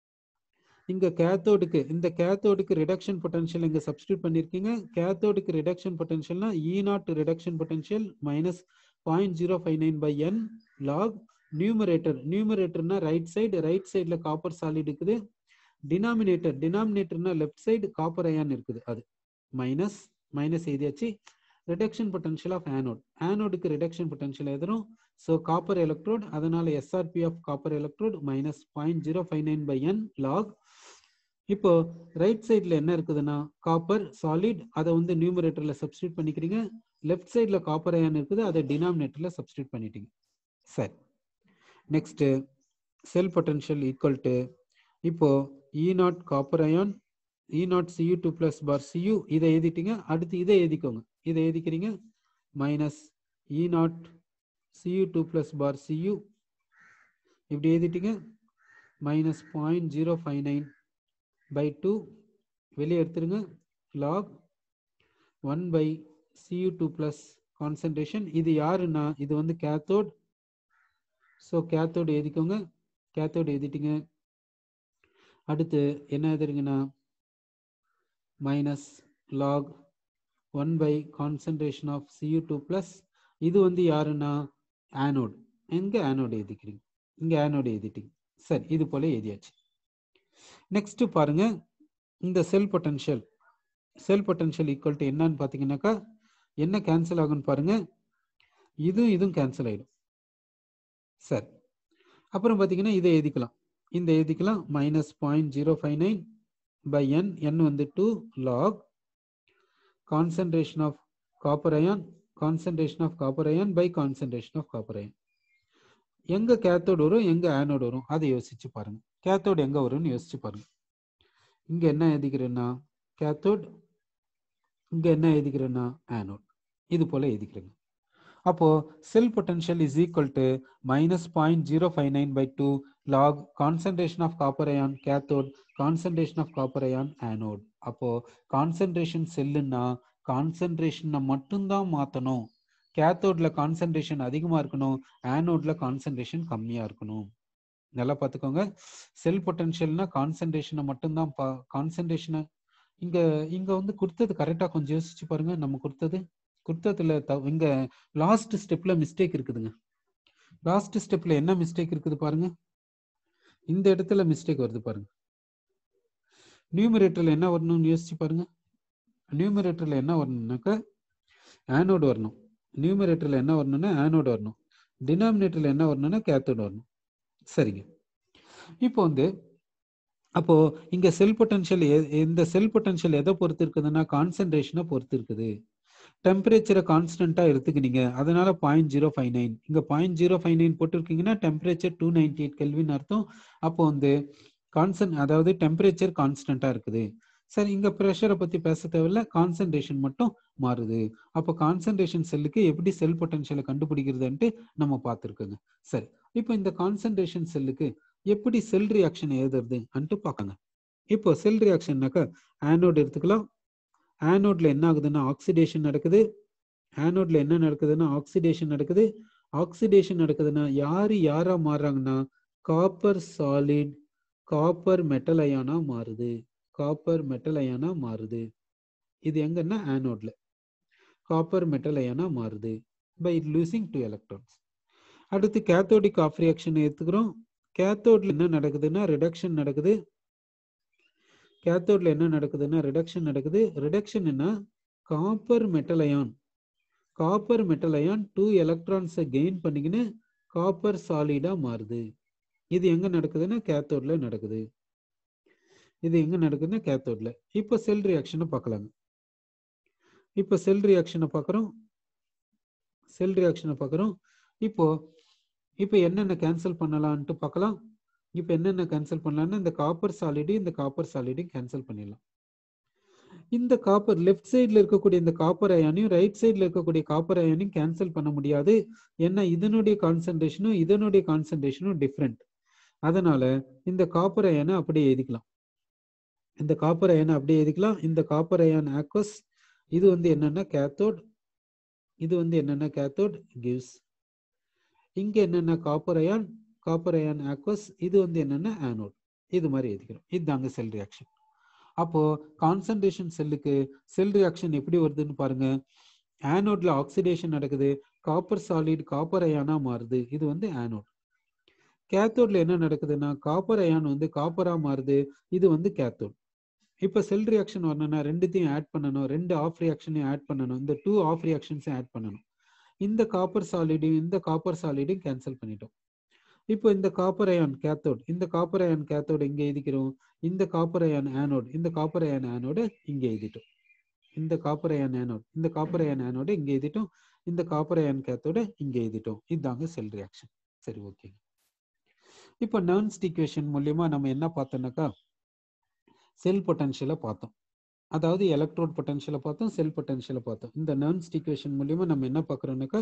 இங்க கேத்தோடுக்கு இந்த கேத்தோடுக்கு ரிடக்ஷன் பொட்டன்ஷியல் இங்க சப்ஸ்டியூட் பண்ணிருக்கீங்க கேத்தோடுக்கு ரிடக்ஷன் பொட்டன்ஷியல்னா E naught reduction potential minus point zero five nine by N log numerator நியூமரேட்டர்னா ரைட் சைடு ரைட் சைடில் காப்பர் சாலிட் இருக்குது டினாமினேட்டர் டினாமினேட்டர்னா லெஃப்ட் சைடு காப்பர் அயான் இருக்குது அது மைனஸ் மைனஸ் எழுதியாச்சு ரிடக்ஷன் பொட்டன்ஷியல் ஆஃப் ஆனோட் ஆனோடுக்கு ரிடக்ஷன் பொட்டன்ஷியல் எதிரும் ஸோ காப்பர் எலக்ட்ரோட் அதனால SRP of copper electrode minus point zero five nine by N log இப்போ ரைட் சைடில் என்ன இருக்குதுன்னா காப்பர் சாலிட் அதை வந்து நியூமரேட்டர்ல சப்ஸ்டியூட் பண்ணிக்கிறீங்க லெஃப்ட் சைடில் காப்பர் அயன் இருக்குது அதை டினாமினேட்டர்ல சப்ஸ்டியூட் பண்ணிட்டீங்க சரி next cell potential equal to இப்போ E naught copper ion E naught C U two plus bar C U இதை எழுதிட்டீங்க அடுத்து இதை எழுதிக்கோங்க இதை எழுதிக்கிறீங்க minus E naught C U two plus bar C U இப்படி எழுதிட்டீங்க minus point zero five nine by two வெளியே எடுத்துருங்க log one by C U two plus concentration இது யாருன்னா இது வந்து கேத்தோட் ஸோ கேத்தோடு எழுதிக்கோங்க கேத்தோடு எழுதிட்டீங்க அடுத்து என்ன எழுதுறீங்கன்னா minus log one by concentration of C U two plus இது வந்து யாருன்னா ஆனோட் இங்கே ஆனோடு எழுதிக்கிறீங்க இங்கே ஆனோடு எழுதிட்டீங்க சரி இது போல எழுதியாச்சு நெக்ஸ்ட் பாருங்க இந்த cell potential cell potential equal to என்னன்னு பார்த்தீங்கன்னாக்கா என்ன கேன்சல் ஆகும்னு பாருங்க இதுவும் இதுவும் கேன்சல் ஆயிடும் சரி அப்புறம் பார்த்தீங்கன்னா இதை எழுதிக்கலாம் இந்த எழுதிக்கலாம் minus point zero five nine by N N வந்து two log concentration of copper ion concentration of copper ion by concentration of copper ion எங்க கேத்தோடு வரும் எங்க ஆனோடு வரும் அதை யோசிச்சு பாருங்க கேத்தோடு எங்க வரும்னு யோசிச்சு பாருங்க இங்க என்ன எழுதிக்கிறேன்னா கேத்தோட் இங்க என்ன எழுதிக்கிறேன்னா ஆனோட் இது போல எழுதிக்கிறேங்க அப்போ cell potential is equal to minus point zero five nine by two log concentration of copper ion cathode concentration of copper ion anode அப்போ கான்சன்ட்ரேஷன் செல்லுன்னா கான்சன்ட்ரேஷனை மட்டும்தான் மாற்றணும் கேத்தோட்ல கான்சன்ட்ரேஷன் அதிகமாக இருக்கணும் ஆனோட்ல கான்சன்ட்ரேஷன் கம்மியாக இருக்கணும் நல்லா பார்த்துக்கோங்க செல் பொட்டன்ஷியல்னா கான்சன்ட்ரேஷனை மட்டும்தான் பா கான்சன்ட்ரேஷனை இங்க இங்க வந்து கொடுத்தது கரெக்டா கொஞ்சம் யோசிச்சு பாருங்க நம்ம கொடுத்தது கொடுத்ததுல த- இங்க லாஸ்ட் ஸ்டெப்ல மிஸ்டேக் இருக்குதுங்க லாஸ்ட் ஸ்டெப்ல என்ன மிஸ்டேக் இருக்குது பாருங்க இந்த இடத்துல மிஸ்டேக் வருது பாருங்க நியூமரேட்டர்ல என்ன வரணும்னு யோசிச்சு பாருங்க நியூமரேட்டர்ல என்ன வரணும்னாக்கா ஆனோடு வரணும் நியூமரேட்டர்ல என்ன வரணும்னா ஆனோடு வரணும் டினாமினேட்டர்ல என்ன வரணும்னா கேத்தோடு வரணும் சரிங்க இப்போ வந்து அப்போ இங்க செல் பொட்டன்ஷியல் இந்த செல் பொட்டன்ஷியல் எதை பொறுத்து இருக்குதுன்னா கான்சன்ட்ரேஷனை பொறுத்து இருக்குது டெம்பரேச்சரை கான்ஸ்டன்டா எடுத்துக்கினீங்க அதனால பாயிண்ட் ஜீரோ ஃபைவ் நைன் இங்க பாயிண்ட் ஜீரோ ஃபைவ் நைன் போட்டிருக்கீங்கன்னா temperature two ninety eight kelvin அர்த்தம் அப்போ வந்து கான்சன் அதாவது டெம்பரேச்சர் கான்ஸ்டன்டா இருக்குது சரி இங்க ப்ரெஷரை பத்தி பேச தேவையில்ல கான்சன்ட்ரேஷன் மட்டும் மாறுது அப்போ கான்சன்ட்ரேஷன் செல்லுக்கு எப்படி செல் பொட்டன்ஷியலை கண்டுபிடிக்கிறதுன்ட்டு நம்ம பார்த்துருக்கோங்க சரி இப்போ இந்த கான்சன்ட்ரேஷன் செல்லுக்கு எப்படி செல் ரியாக்ஷன் எழுதுறது அன்ட்டு பார்க்கங்க இப்போ செல் ரியாக்ஷன்னாக்கா ஆனோட் எடுத்துக்கலாம் ஆனோட்ல என்ன ஆகுதுன்னா ஆக்சிடேஷன் நடக்குது ஆனோட்ல என்ன நடக்குதுன்னா ஆக்சிடேஷன் நடக்குது ஆக்சிடேஷன் நடக்குதுன்னா யாரு யாரா மாறுறாங்கன்னா காப்பர் சாலிட் காப்பர் மெட்டல் அயானா மாறுது காப்பர் மெட்டல் அயானா மாறுது இது எங்கன்னா ஆனோட்ல காப்பர் மெட்டல் அயானா மாறுது பை லூசிங் டூ எலக்ட்ரான்ஸ் அடுத்து கேத்தோடிக் ஆஃப் ரியாக்ஷன் எடுத்துக்கிறோம் கேத்தோட்ல என்ன நடக்குதுன்னா ரிடக்ஷன் நடக்குது கேத்தோட்ல என்ன நடக்குதுன்னா ரிடக்ஷன் நடக்குது ரிடக்ஷன் என்ன copper metal ion copper metal ion two எலக்ட்ரான்ஸை கெயின் பண்ணிக்கின்னு காப்பர் சாலிடா மாறுது இது எங்க நடக்குதுன்னா கேத்தோட்ல நடக்குது இது எங்க நடக்குதுன்னா கேத்தோட்ல இப்போ செல் ரியாக்ஷனை பார்க்கலாங்க இப்போ செல் ரியாக்ஷனை பார்க்குறோம் செல் ரியாக்ஷனை பார்க்குறோம் இப்போ இப்போ என்னென்ன கேன்சல் பண்ணலாம்ட்டு பார்க்கலாம் இப்போ என்னென்ன கேன்சல் பண்ணலாம்னா இந்த காப்பர் சாலிடு இந்த காப்பர் சாலிடையும் கேன்சல் பண்ணிடலாம் இந்த காப்பர் லெஃப்ட் சைடில் இருக்கக்கூடிய இந்த காப்பர் அயானையும் ரைட் சைடில் இருக்கக்கூடிய காப்பர் அயானையும் கேன்சல் பண்ண முடியாது ஏன்னா இதனுடைய கான்சன்ட்ரேஷனும் இதனுடைய கான்சன்ட்ரேஷனும் டிஃப்ரெண்ட் அதனால இந்த காப்பர் அயனை அப்படியே எழுதிக்கலாம் இந்த காப்பர் அயனை அப்படியே எழுதிக்கலாம் இந்த காப்பர் அயான் ஆக்வஸ் இது வந்து என்னன்னா கேத்தோட் இது வந்து என்னன்னா கேத்தோட் கிவ்ஸ் இங்க என்னன்னா copper ion copper ion aqueous இது வந்து என்னன்னா ஆனோட் இது மாதிரி எழுதிக்கிறோம் இதுதாங்க செல் ரியாக்ஷன் அப்போ கான்சன்ட்ரேஷன் செல்லுக்கு செல் ரியாக்ஷன் எப்படி வருதுன்னு பாருங்க ஆனோட்ல ஆக்சிடேஷன் நடக்குது காப்பர் சாலிட் காப்பர் அயானா மாறுது இது வந்து ஆனோட் கேத்தோட்ல என்ன நடக்குதுன்னா காப்பர் அயான் வந்து காப்பரா மாறுது இது வந்து கேத்தோட் இப்போ செல் ரியாக்ஷன் வரணும்னா ரெண்டுத்தையும் ஆட் பண்ணணும் ரெண்டு ஆஃப் ரியாக்ஷனையும் ஆட் பண்ணணும் இந்த டூ ஆஃப் ரியாக்ஷன்ஸையும் ஆட் பண்ணணும் இந்த காப்பர் சாலிடையும் இந்த காப்பர் சாலிடையும் கேன்சல் பண்ணிட்டோம் இப்போ இந்த காப்பர் அயான் கேத்தோட் இந்த காப்பர் அயான் கேத்தோட் இங்க எழுதிக்கிறோம் இந்த காப்பர் அயான் ஆனோட் இந்த காப்பர் அயான் ஆனோட இங்க எழுதிட்டோம் இந்த காப்பர் அயான் ஆனோட் இந்த காப்பர் அயான் ஆனோட இங்க எழுதிட்டோம் இந்த காப்பர் அயான் கேத்தோட இங்க எழுதிட்டோம் இதுதாங்க செல் ரியாக்ஷன் சரி ஓகே இப்போ நர்ன்ஸ்ட் ஈக்குவேஷன் மூலியமா நம்ம என்ன பார்த்தோம்னாக்கா செல் பொட்டன்ஷியலை பார்த்தோம் அதாவது எலக்ட்ரோட் பொட்டன்ஷியலை பார்த்தோம் செல் பொட்டன்ஷியலை பார்த்தோம் இந்த நர்ன்ஸ்ட் ஈக்குவேஷன் மூலியமா நம்ம என்ன பார்க்குறோம்னாக்கா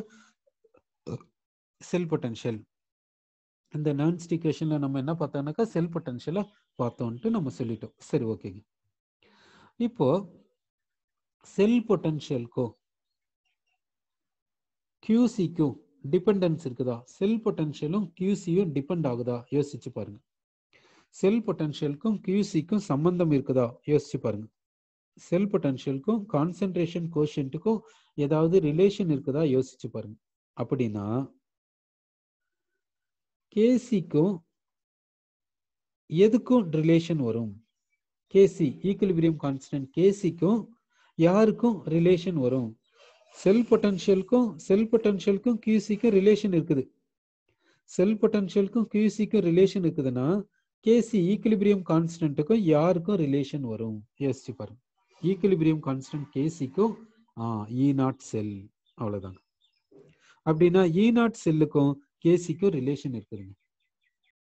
செல் பொட்டன்ஷியல் இந்த நர்ன்ஸ்ட் ஈக்குவேஷன்ல நம்ம என்ன பார்த்தோம்னாக்கா செல் பொட்டன்ஷியலை பார்த்தோம்ட்டு நம்ம சொல்லிட்டோம் சரி ஓகேங்க இப்போ செல் பொட்டன்ஷியலுக்கும் கியூசிக்கும் டிபெண்டன்ஸ் இருக்குதா செல் பொட்டன்ஷியலும் கியூசியும் டிபெண்ட் ஆகுதா யோசிச்சு பாருங்க செல் பொட்டன்ஷியலுக்கும் கியூசிக்கும் சம்பந்தம் இருக்குதா யோசிச்சு பாருங்க செல் பொட்டன்ஷியலுக்கும் கான்சென்ட்ரேஷன் கோஷன்ட்டுக்கும் ஏதாவது ரிலேஷன் இருக்குதா யோசிச்சு பாருங்க அப்படின்னா கேசிக்கும் எதுக்கும் ரிலேஷன் வரும் கேசி ஈக்குலிபிரியம் கான்ஸ்டன்ட் கேசிக்கும் யாருக்கும் ரிலேஷன் வரும் செல் பொட்டன்ஷியலுக்கும் செல் பொட்டன்ஷியலுக்கும் கியூசிக்கும் ரிலேஷன் இருக்குது செல் பொட்டன்ஷியலுக்கும் கியூசிக்கும் ரிலேஷன் இருக்குதுன்னா கேசி ஈக்குலிபிரியம் கான்ஸ்டன்ட்டுக்கும் யாருக்கும் ரிலேஷன் வரும் யோசிச்சு பாருங்க ஈக்குலிபிரியம் கான்ஸ்டன்ட் கேசிக்கும் இ நாட் செல் அவ்வளவுதாங்க அப்படின்னா இ நாட் செல்லுக்கும் கேசிக்கும் ரிலேஷன் இருக்குதுங்க